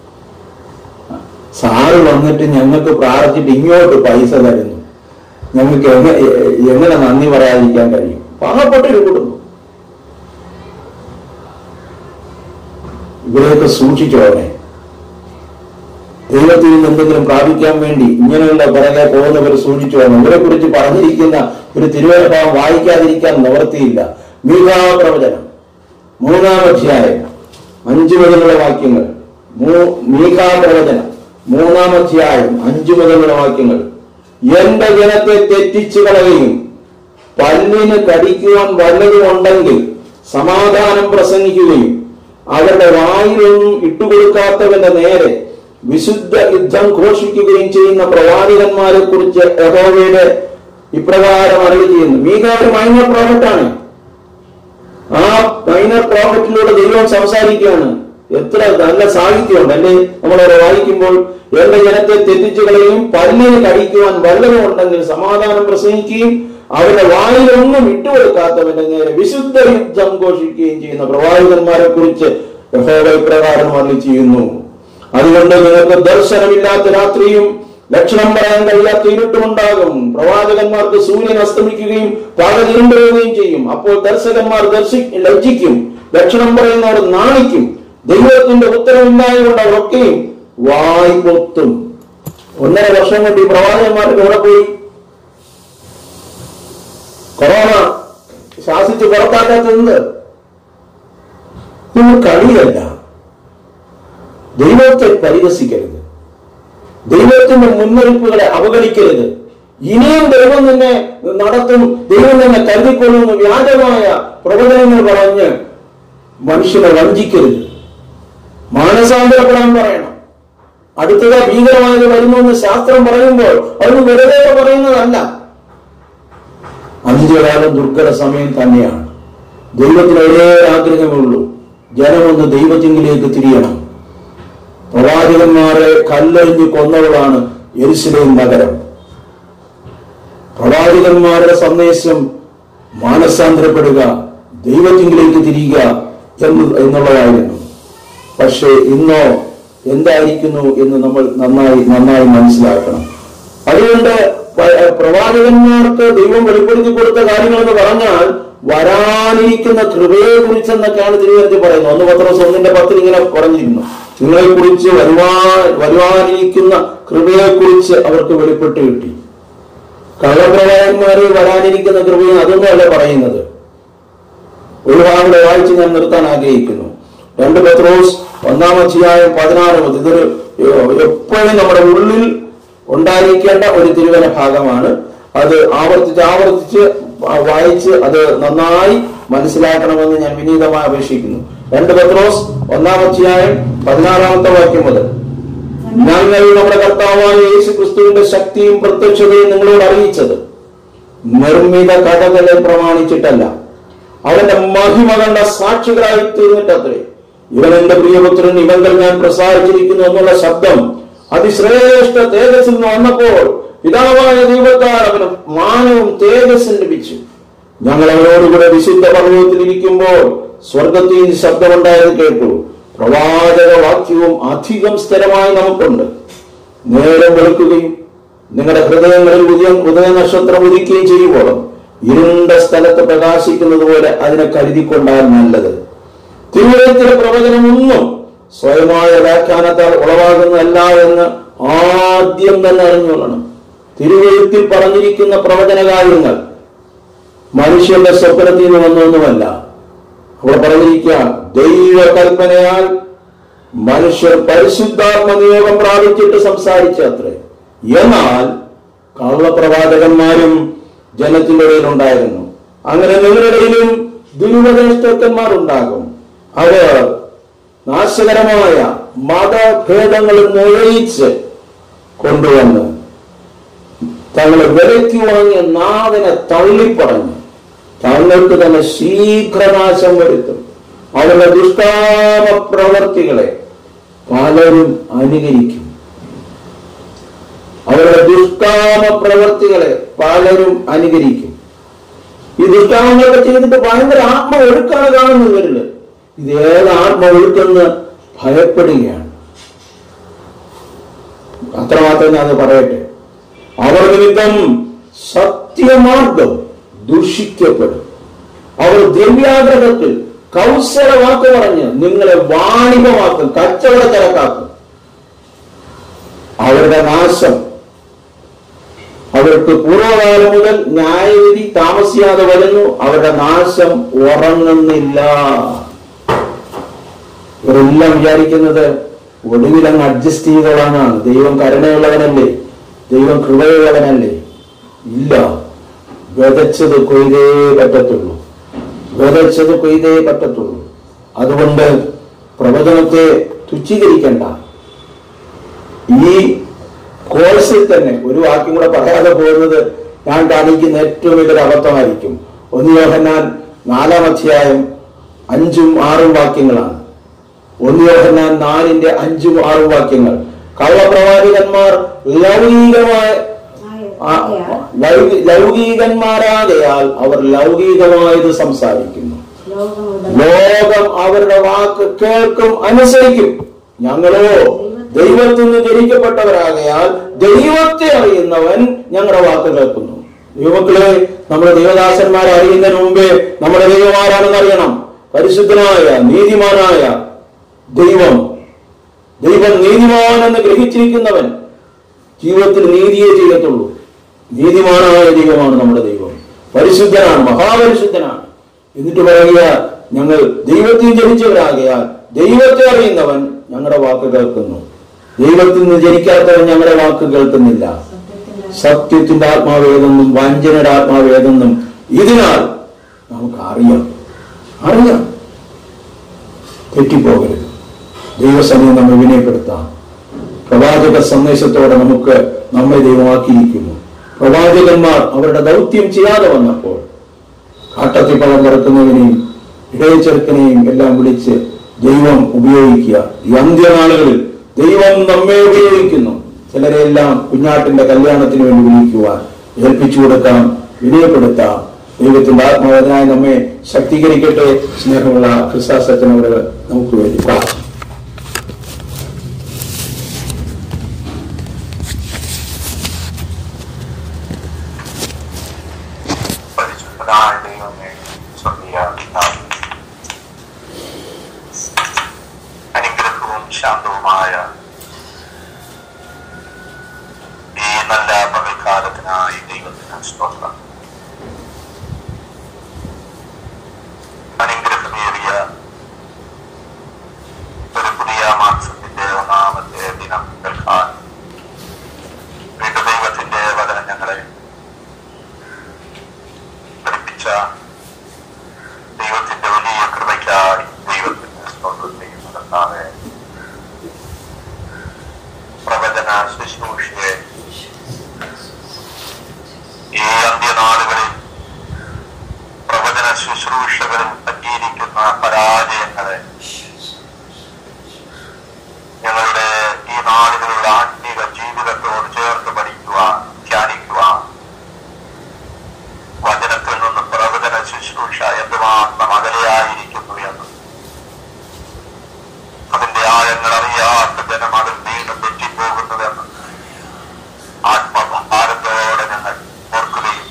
സാറ് വന്നിട്ട് ഞങ്ങൾക്ക് പ്രാർത്ഥിച്ചിട്ട് ഇങ്ങോട്ട് പൈസ തരുന്നു ഞങ്ങൾക്ക് എങ്ങനെ എങ്ങനെ നന്ദി പറയാതിരിക്കാൻ കഴിയും പാവപ്പെട്ടൊരു കുടുംബം ഇവരെയൊക്കെ സൂക്ഷിച്ചോളെ ദൈവത്തിൽ നിന്ന് എന്തെങ്കിലും പ്രാപിക്കാൻ വേണ്ടി ഇങ്ങനെയുള്ള പിറകെ പോകുന്നവർ സൂക്ഷിച്ചോളണം ഇവരെ കുറിച്ച് പറഞ്ഞിരിക്കുന്ന ഒരു തിരുവനഭാവം വായിക്കാതിരിക്കാൻ നിവർത്തിയില്ല മീകാ പ്രവചനം മൂന്നാം അധ്യായം അഞ്ചു മുതലുള്ള വാക്യങ്ങൾ മൂ- മീകാ പ്രവചനം മൂന്നാം അധ്യായം അഞ്ചു മുതലുള്ള വാക്യങ്ങൾ എന്റെ ജനത്തെ തെറ്റിച്ചു കളയുകയും പല്ലിന് കടിക്കുവാൻ വല്ലതും ഉണ്ടെങ്കിൽ സമാധാനം പ്രസംഗിക്കുകയും അവരുടെ വായിലൊന്നും ഇട്ടുകൊടുക്കാത്തവന്റെ നേരെ വിശുദ്ധ യുദ്ധം ഘോഷിക്കുകയും ചെയ്യുന്ന പ്രവാചകന്മാരെ കുറിച്ച് യഹോവയുടെ ഇപ്രകാരം അറിവ് ചെയ്യുന്നു മീക ഒരു മൈനർ പ്രോഫറ്റാണ് ആ മൈനർ പ്രോഫറ്റിലൂടെ ദൈവം സംസാരിക്കുകയാണ് എത്ര നല്ല സാഹിത്യമുണ്ട് അല്ലേ നമ്മളവിടെ വായിക്കുമ്പോൾ എന്റെ ജനത്തെ തെറ്റിച്ചു കളയും പല്ലിന് കടിക്കുവാൻ വല്ലതും ഉണ്ടെങ്കിൽ സമാധാനം പ്രസംഗിക്കുകയും അവരുടെ വായിലൊന്നും ഇട്ടുകൊടുക്കാത്തവന്റെ നേരെ വിശുദ്ധ യുദ്ധം ഘോഷിക്കുകയും ചെയ്യുന്ന പ്രവാചകന്മാരെ കുറിച്ച് യഹോവ ഇപ്രകാരം അരുളി ചെയ്യുന്നു അതുകൊണ്ട് നിങ്ങൾക്ക് ദർശനമില്ലാത്ത രാത്രിയും ലക്ഷണം പറയാൻ കഴിയാത്ത ഇരുട്ടുമുണ്ടാകും പ്രവാചകന്മാർക്ക് സൂര്യൻ അസ്തമിക്കുകയും പകൽ ഇരുണ്ടുകയും ചെയ്യും അപ്പോൾ ദർശകന്മാർ ദർശി ലജ്ജിക്കും ലക്ഷണം പറയുന്നവർ നാണിക്കും ദൈവത്തിന്റെ ഉത്തരവില്ലായതുകൊണ്ട് അവരൊക്കെയും വായി പൊത്തും ഒന്നര വർഷം കൊണ്ട് ഈ പ്രവാചകന്മാർക്ക് എവിടെ പോയി കൊറോണ ശാസിച്ച് പുറത്താക്കാത്തത് ഇത് കളിയല്ല ദൈവത്തെ പരിഹസിക്കരുത് ദൈവത്തിന്റെ മുന്നറിയിപ്പുകളെ അവഗണിക്കരുത് ഇനിയും ദൈവം നിന്നെ നടത്തും ദൈവം നിന്നെ കരുതിക്കൊള്ളുന്ന വ്യാജമായ പ്രവചനങ്ങൾ പറഞ്ഞ് മനുഷ്യനെ വഞ്ചിക്കരുത് മാനസാന്തരപ്പെടാൻ പറയണം അടുത്തത് ഭീകരമായത് വരുന്നു ശാസ്ത്രം പറയുമ്പോൾ അതൊന്നും വെറുതെ പറയുന്നതല്ല അന്ത്യകാലം ദുർഘട സമയം തന്നെയാണ് ദൈവത്തിന് ഒരേ ആഗ്രഹമുള്ളൂ ജനമൊന്ന് ദൈവത്തിങ്കിലേക്ക് തിരിയണം പ്രവാചകന്മാരെ കല്ലെറിഞ്ഞ് കൊന്നവളാണ് എരുസലേം നഗരം പ്രവാചകന്മാരുടെ സന്ദേശം മാനസാന്തരപ്പെടുക ദൈവത്തിങ്കിലേക്ക് തിരിയുക എന്ന് എന്നുള്ളതായിരുന്നു പക്ഷേ ഇന്നോ എന്തായിരിക്കുന്നു എന്ന് നമ്മൾ നന്നായി നന്നായി മനസ്സിലാക്കണം അതുകൊണ്ട് പ- പ്രവാചകന്മാർക്ക് ദൈവം വെളിപ്പെടുത്തി കൊടുത്ത കാര്യങ്ങൾ എന്ന് പറഞ്ഞാൽ വരാനിരിക്കുന്ന കൃപയെ കുറിച്ചെന്നൊക്കെയാണ് തിരുവനന്തപുരത്തിൽ പറയുന്നത് ഒന്ന് പത്രോസ് ഒന്നിന്റെ പത്തിൽ ഇങ്ങനെ പറഞ്ഞിരുന്നു നിങ്ങളെ കുറിച്ച് വരുവാ വരുവാനിരിക്കുന്ന കൃപയെ കുറിച്ച് അവർക്ക് വെളിപ്പെട്ട് കിട്ടി കള്ളപ്രവാചകന്മാരെ വരാനിരിക്കുന്ന കൃപയും അതൊന്നും അല്ല പറയുന്നത് ഒരു ഭാഗം വായിച്ച് ഞാൻ നിർത്താൻ ആഗ്രഹിക്കുന്നു രണ്ട് പത്രോസ് ഒന്നാം അധ്യായം പതിനാറ് മുതൽ ഇതൊരു എപ്പോഴും നമ്മുടെ ഉള്ളിൽ ഉണ്ടായിരിക്കേണ്ട ഒരു തിരുവന ഭാഗമാണ് അത് ആവർത്തിച്ച് ആവർത്തിച്ച് വായിച്ച് അത് നന്നായി മനസ്സിലാക്കണമെന്ന് ഞാൻ വിനീതമായി അപേക്ഷിക്കുന്നു രണ്ട് പത്രോസ് ഒന്നാം അധ്യായം പതിനാറാമത്തെ വാക്യം മുതൽ ഞങ്ങൾ നമ്മുടെ കർത്താവായ യേശു ക്രിസ്തുവിന്റെ ശക്തിയും പ്രത്യക്ഷതയും നിങ്ങളോട് അറിയിച്ചത് നിർമ്മിത കഥകളെ പ്രമാണിച്ചിട്ടല്ല അവന്റെ മഹിമ കണ്ട സാക്ഷികളായി തീർന്നിട്ടത്രേ ഇവൻ എന്റെ പ്രിയപുത്രൻ ഇവങ്കൽ ഞാൻ പ്രസാരിച്ചിരിക്കുന്നു എന്നുള്ള ശബ്ദം അതിശ്രേഷ്ഠ തേജസ്സിൽ നിന്ന് വന്നപ്പോൾ പിതാവായ ദൈവത്താൽ അവന് മാനവും തേജസ്സും ലഭിച്ചു ഞങ്ങൾ അവരോടുകൂടെ വിശുദ്ധ പർവ്വതത്തിൽ ഇരിക്കുമ്പോൾ സ്വർഗത്തിൽ നിന്ന് ശബ്ദമുണ്ടായത് കേട്ടു പ്രവാചക വാക്യവും അധികം സ്ഥിരമായി നമുക്കുണ്ട് നേരം വെളുക്കുകയും നിങ്ങളുടെ ഹൃദയങ്ങളിൽ ഉദയ ഉദയ നക്ഷത്രം ഉദിക്കുകയും ചെയ്യുമ്പോൾ ഇരുണ്ട സ്ഥലത്ത് പ്രകാശിക്കുന്നത് പോലെ അതിനെ കരുതിക്കൊണ്ടാൽ നല്ലത് തിരുവനന്തപുരത്തിലെ പ്രവചനമൊന്നും സ്വയമായ വ്യാഖ്യാനത്താൽ ഉളവാകുന്നതല്ല എന്ന് ആദ്യം തന്നെ അറിഞ്ഞുകൊള്ളണം തിരുവഴുത്തിൽ പറഞ്ഞിരിക്കുന്ന പ്രവചന കാര്യങ്ങൾ മനുഷ്യന്റെ സ്വപ്നത്തിൽ നിന്ന് വന്നൊന്നുമല്ല അവിടെ പറഞ്ഞിരിക്കുക ദൈവകൽപ്പനയാൽ മനുഷ്യർ പരിശുദ്ധാത്മ നിയോഗം പ്രാപിച്ചിട്ട് സംസാരിച്ച അത്രേ എന്നാൽ കള്ളപ്രവാചകന്മാരും ജനത്തിന്റെ ഇടയിൽ ഉണ്ടായിരുന്നു അങ്ങനെ നിങ്ങളുടെ ഇടയിലും ദുരുപദേഷ്ടന്മാരുണ്ടാകും അവർ നാശകരമായ മതഭേദങ്ങൾ നുഴയിച്ച് കൊണ്ടുവന്ന് തങ്ങളെ വിലയ്ക്ക് വാങ്ങിയ നാഥനെ തള്ളിപ്പറഞ്ഞ് തങ്ങൾക്ക് തന്നെ ശീഘ്രനാശം വരുത്തും അവരുടെ ദുഷ്കാമ പ്രവർത്തികളെ പലരും അനുകരിക്കും അവരുടെ ദുഷ്കാമ പ്രവർത്തികളെ പലരും അനുകരിക്കും ഈ ദുഷ്കാമങ്ങളൊക്കെ ചെയ്തിട്ട് ഭയങ്കര ആത്മ ഒഴുക്കാണ് കാണുന്നത് ഇവരില് ഇത് ഏത് ആത്മ ഒഴുക്കെന്ന് ഭയപ്പെടുകയാണ് അത്രമാത്രം ഞാൻ അത് പറയട്ടെ അവർ നിമിത്തം സത്യമാർഗം ദുഷിക്കപ്പെടും അവർ ദ്രവ്യാഗ്രഹത്തിൽ കൗശല വാക്ക് പറഞ്ഞ് നിങ്ങളെ വാണിഭമാക്കും കച്ചവടച്ചരക്കാക്കും അവരുടെ നാശം അവർക്ക് പൂർവ്വകാലം മുതൽ ന്യായവിധി താമസിയാതെ വരുന്നു അവരുടെ നാശം ഉറങ്ങുന്നില്ല ഇവരെല്ലാം വിചാരിക്കുന്നത് ഒടുവിൽ അങ്ങ് അഡ്ജസ്റ്റ് ചെയ്തോളാനാണ് ദൈവം കരുണയുള്ളവനല്ലേ ദൈവം കൃപയുള്ളവനല്ലേ ഇല്ല വിതച്ചത് കൊയ്തേ പറ്റത്തുള്ളൂ വിതച്ചത് കൊയ്തേ പറ്റത്തുള്ളൂ അതുകൊണ്ട് പ്രവചനത്തെ തുച്ഛീകരിക്കണ്ട ഈ കോഴ്സിൽ തന്നെ ഒരു വാക്യം കൂടെ പറയാതെ പോകുന്നത് ഞാൻ കാണിക്കുന്ന ഏറ്റവും വലിയൊരു അബദ്ധമായിരിക്കും ഒന്ന് യോഹന്നാൻ നാലാം അധ്യായം അഞ്ചും ആറും വാക്യങ്ങളാണ് ഒന്ന് യോഹന്നാൻ നാലിന്റെ അഞ്ചും ആറും വാക്യങ്ങൾ കള്ളപ്രവാചകന്മാർ ലൗകികമായ ആ- ലൗകി- ലൗകികന്മാരാകയാൽ അവർ ലൗകികമായത് സംസാരിക്കുന്നു ലോകം അവരുടെ വാക്ക് കേൾക്കും അനുസരിക്കും ഞങ്ങളോ ദൈവത്തിൽ നിന്ന് ജനിക്കപ്പെട്ടവരാകയാൽ ദൈവത്തെ അറിയുന്നവൻ ഞങ്ങളുടെ വാക്ക് കേൾക്കുന്നു ദൈവമക്കളെ നമ്മുടെ ദൈവദാസന്മാരെ അറിയുന്നതിന് മുമ്പേ നമ്മുടെ ദൈവം ആരാണെന്ന് അറിയണം പരിശുദ്ധനായ നീതിമാനായ ദൈവം ദൈവം നീതിമാനെന്ന് ഗ്രഹിച്ചിരിക്കുന്നവൻ ജീവിതത്തിൽ നീതിയെ ചെയ്യത്തുള്ളൂ നീതിമാനായ ദൈവമാണ് നമ്മുടെ ദൈവം പരിശുദ്ധനാണ് മഹാപരിശുദ്ധനാണ് എന്നിട്ട് പറയുക ഞങ്ങൾ ദൈവത്തിൽ ജനിച്ചവരാകയാൽ ദൈവത്തെ അറിയുന്നവൻ ഞങ്ങളുടെ വാക്ക് കേൾക്കുന്നു ദൈവത്തിൽ നിന്ന് ജനിക്കാത്തവൻ ഞങ്ങളുടെ വാക്ക് കേൾക്കുന്നില്ല സത്യത്തിന്റെ ആത്മാവ് ഏതെന്നും വഞ്ചനയുടെ ആത്മാവ് ഏതെന്നും ഇതിനാൽ നമുക്ക് അറിയാം അറിയാം തെറ്റിപ്പോകരുത് ദൈവസമയം നമ്മെ വിനയപ്പെടുത്താം പ്രവാചക സന്ദേശത്തോടെ നമുക്ക് നമ്മെ ദൈവമാക്കിയിരിക്കുന്നു പ്രവാചകന്മാർ അവരുടെ ദൗത്യം ചെയ്യാതെ വന്നപ്പോൾ കാട്ടത്തിൽ പഴം പറക്കുന്നവനെയും ഇടയച്ചെറുക്കനെയും എല്ലാം വിളിച്ച് ദൈവം ഉപയോഗിക്കുക ഈ അന്ത്യനാളുകളിൽ ദൈവം നമ്മെ ഉപയോഗിക്കുന്നു ചിലരെല്ലാം കുഞ്ഞാട്ടിന്റെ കല്യാണത്തിന് വേണ്ടി വിളിക്കുവാൻ ഏൽപ്പിച്ചു കൊടുക്കാം വിനയപ്പെടുത്താം ദൈവത്തിന്റെ ആത്മവേദനായി നമ്മെ ശക്തീകരിക്കട്ടെ സ്നേഹമുള്ള ക്രിസ്താസച്ചനവർ നമുക്ക് വേണ്ടി പ്രാർത്ഥിക്കാം പരിശുദ്ധനായ ദൈവമേ സ്വർഗീയ പിതാവേ, അനുഗ്രഹവും ശാന്തവുമായ ഈ നല്ല പകൽക്കാലത്തിനായി ദൈവത്തിന് സ്തോത്രം അനുഗ്രഹമേറിയ ഒരു പുതിയ മാസത്തിന്റെ ഒന്നാമത്തെ ദിനം കേൾക്കാൻ വീണ്ടും ദൈവത്തിന്റെ വചനം ഞങ്ങളെ പഠിപ്പിച്ച ദൈവത്തിന്റെ വലിയ കൃപയ്ക്കായി ദൈവത്തിന് സ്തോത്രം ചെയ്യുന്നതാകെ പ്രവചന ശുശ്രൂഷയെ ഈ അന്ത്യനാളുകളിൽ പ്രവചന ശുശ്രൂഷകളിൽ പറ്റിയിരിക്കുന്ന പരാജയങ്ങളെ ഞങ്ങളുടെ ഈ നാളുകളുടെ ആത്മീക ജീവിതത്തോട് ചേർത്ത് പഠിക്കുവാൻ ധ്യാനിക്കുവാൻ വചനത്തിൽ നിന്ന് പ്രവചന ശുശ്രൂഷ എന്തുമാത്രം അകലെയായിരിക്കുന്നു എന്ന് അതിന്റെ ആഴങ്ങൾ അറിയാത്ത ജനം അതിൽ വീണ്ടും തെറ്റിപ്പോകുന്നുവെന്ന് ആത്മഭാരത്തോടെ ഞങ്ങൾ ഓർക്കുകയും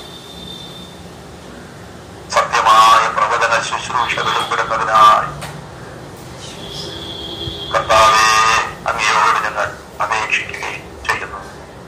സത്യമായ പ്രവചന ശുശ്രൂഷ വെളിപ്പെടുന്നതിനായി കർത്താവെ അങ്ങയോട് ഞങ്ങൾ അപേക്ഷിക്കുകയും ചെയ്യുന്നു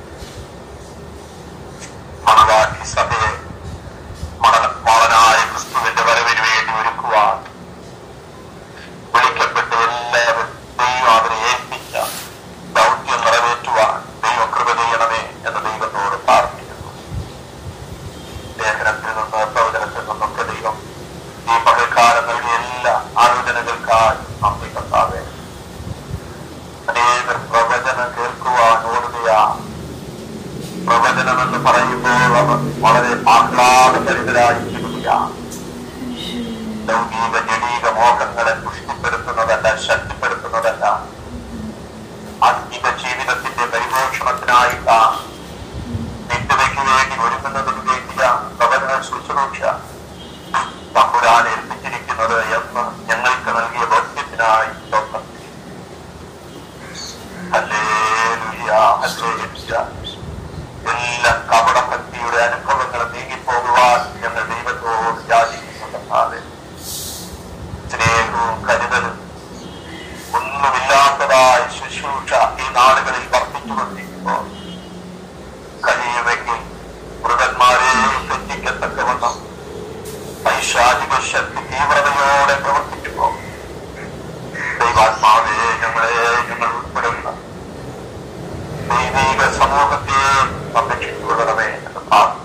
മണവാട്ടി സഭയെ മണ മണനായ ക്രിസ്തുവിന്റെ വരവിന് വേണ്ടി ഒരുക്കുവാൻ വിളിക്കപ്പെട്ട എല്ലാവരും ദൈവം അവരെ ഏൽപ്പിച്ച ദൗത്യം നിറവേറ്റുവാൻ ദൈവം കൃപ ചെയ്യണമേ എന്ന് ദൈവത്തോട് പ്രാർത്ഥിക്കുന്നു ലേഖനത്തിൽ നിന്ന് പ്രവചനത്തിൽ നിന്നൊക്കെ ദൈവം ഈ പകൽക്കാലം നൽകിയ എല്ലാ ആലോചനകൾക്കായി നന്ദി കർത്താവേ അനേകർ പ്രവചനം കേൾക്കുവാൻ ഓടുകയാണ് പ്രവചനം എന്ന് പറയുമ്പോൾ അവർ വളരെ ആഹ്ലാദഭരിതരായിരിക്കുകയാണ് ലൗകിക ജനീക മോഹങ്ങളെ പുഷ്ടിപ്പെടുത്തുന്നതല്ല ശക്തിപ്പെടുത്തുന്നതല്ല ആത്മീക ജീവിതത്തിന്റെ പരിപോഷണത്തിനായിട്ടാണ് നിത്യതയ്ക്ക് വേണ്ടി ഒരുങ്ങുന്നതിന് വേണ്ടിയ പ്രവചന ശുശ്രൂഷ തമ്പുരാൻ ഏൽപ്പിച്ചിരിക്കുന്നത് എന്ന് ഞങ്ങൾക്ക് നൽകിയ ബോധ്യത്തിനായി സ്തോത്രം ചെയ്യുന്നു. Hallelujah, hallelujah. എല്ലാ കപടഭക്തിയുടെ അനുഭവങ്ങൾ നീങ്ങിപ്പോകുവാൻ ഞങ്ങൾ ദൈവത്തോട് യാചിക്കുന്നുണ്ടെന്നാണ് സ്നേഹവും കരുതലും ഒന്നുമില്ലാത്തതായ ശുശ്രൂഷ ഈ നാടുകളിൽ വർദ്ധിച്ചുകൊണ്ടിരിക്കുമ്പോൾ കഴിയുമെങ്കിൽ മൃഗന്മാരെ തെറ്റിക്കത്തക്കവണ്ണം പൈശാചിക ശക്തി തീവ്രതയോടെ പ്രവർത്തിക്കുമ്പോൾ ദൈവാത്മാവെ ഞങ്ങളെ ഞങ്ങൾ ഉൾപ്പെടുന്ന ദൈവിക സമൂഹത്തെ സംരക്ഷിച്ചുകൊള്ളണമേ എന്ന് പ്രാർത്ഥിക്കുന്നു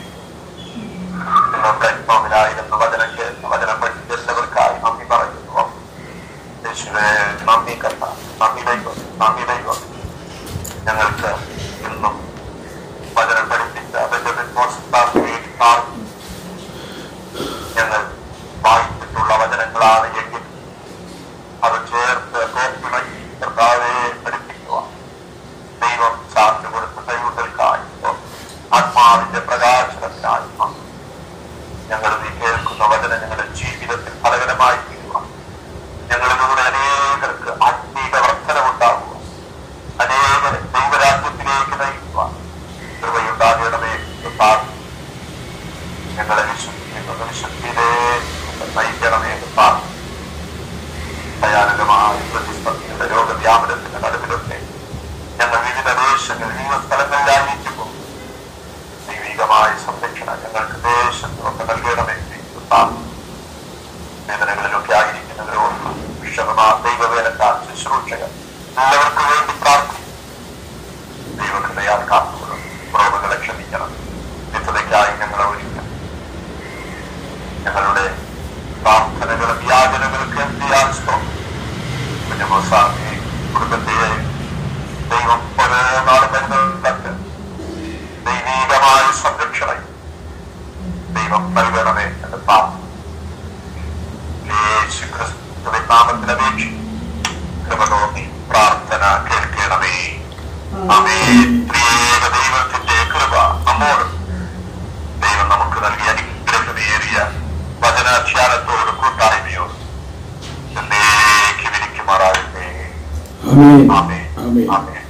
പ്ലാറ്റ്ഫോമിലായിരുന്നു വചനം കേൾക്കുന്ന വചനം പഠിച്ചെല്ലാവർക്കായി നന്ദി പറയുന്നു യേശുവേ നന്ദി കർത്ത നന്ദി ദൈവം നന്ദി ദൈവം ഞങ്ങൾക്ക് ഇന്നും വചനം പഠിപ്പിച്ച ബെഞ്ചമിൻ മോസ്താർക്ക് വേണ്ടി പ്രാർത്ഥിക്കുന്നു ഞങ്ങൾ വായിച്ചിട്ടുള്ള വചനങ്ങളാണ് എങ്കിൽ അത് ചേർത്ത് കോപ്പിണക്കി കർത്താവെ പഠിപ്പിക്കുക ദൈവം സാധ്യ കൊടുത്ത ദൈവങ്ങൾക്കായി ആത്മാവിന്റെ പ്രകാശനത്തിനായി നന്ദി. ഞങ്ങൾ നീ കേൾക്കുന്ന വചനം ഞങ്ങളുടെ ജീവിതത്തിൽ ഫലകരമായി തീരുക ഞങ്ങളിലൂടെ അനേകർക്ക് ആത്മീക വർധനമുണ്ടാകുക ഈ പ്രതിസന്ധിയുടെ രോഗവ്യാപനത്തിന്റെ നടുവിലൊക്കെ ഞങ്ങൾ വിവിധ ദേശങ്ങളിൽ വിവിധ സ്ഥലങ്ങളിലായിരിക്കുമ്പോൾ ദൈവികമായ സംരക്ഷണം ഞങ്ങൾക്ക് ദേശത്തൊക്കെ നൽകണമേ ദൈവം വേദനകളിലൊക്കെ ആയിരിക്കുന്നവരോട് വിഷമമാ ദൈവവേലക്കാർ ശുശ്രൂഷകർ എല്ലാവർക്കും വേണ്ടി പ്രാർത്ഥിക്കും ദൈവകൃപയാൽ കാത്തുകൊള്ളും കുറവുകളെ ക്ഷമിക്കണം നിത്യതയ്ക്കായി ഞങ്ങളെ ഒരുക്കണം ഞങ്ങളുടെ പ്രാർത്ഥനകളും യാചനകൾക്ക് എന്തിയാൽ സ്തോത്രം കുഞ്ഞുമോസാമി കുടുംബത്തെ ദൈവം ഓരോ നാളും വരുന്നവർക്ക് ദൈവീകമായ സംരക്ഷണം ദൈവം നൽകണമേ എന്ന് പ്രാർത്ഥന യേശു ക്രിസ്തുവിന്റെ നാമത്തിൽ അപേക്ഷിക്കും കൃപ തോന്നി പ്രാർത്ഥന കേൾക്കണമേ അമേ ത്രിയേക ദൈവത്തിന്റെ കൃപ നമ്മോട് ദൈവം നമുക്ക് നൽകിയ അനുഗ്രഹമേറിയ വചനാധ്യാനത്തോട് കൂട്ടായ്മയോട് എന്നേക്കും ഇരിക്കുമാറാകട്ടെ ആമേൻ ആമേ ആമേൻ ആമേ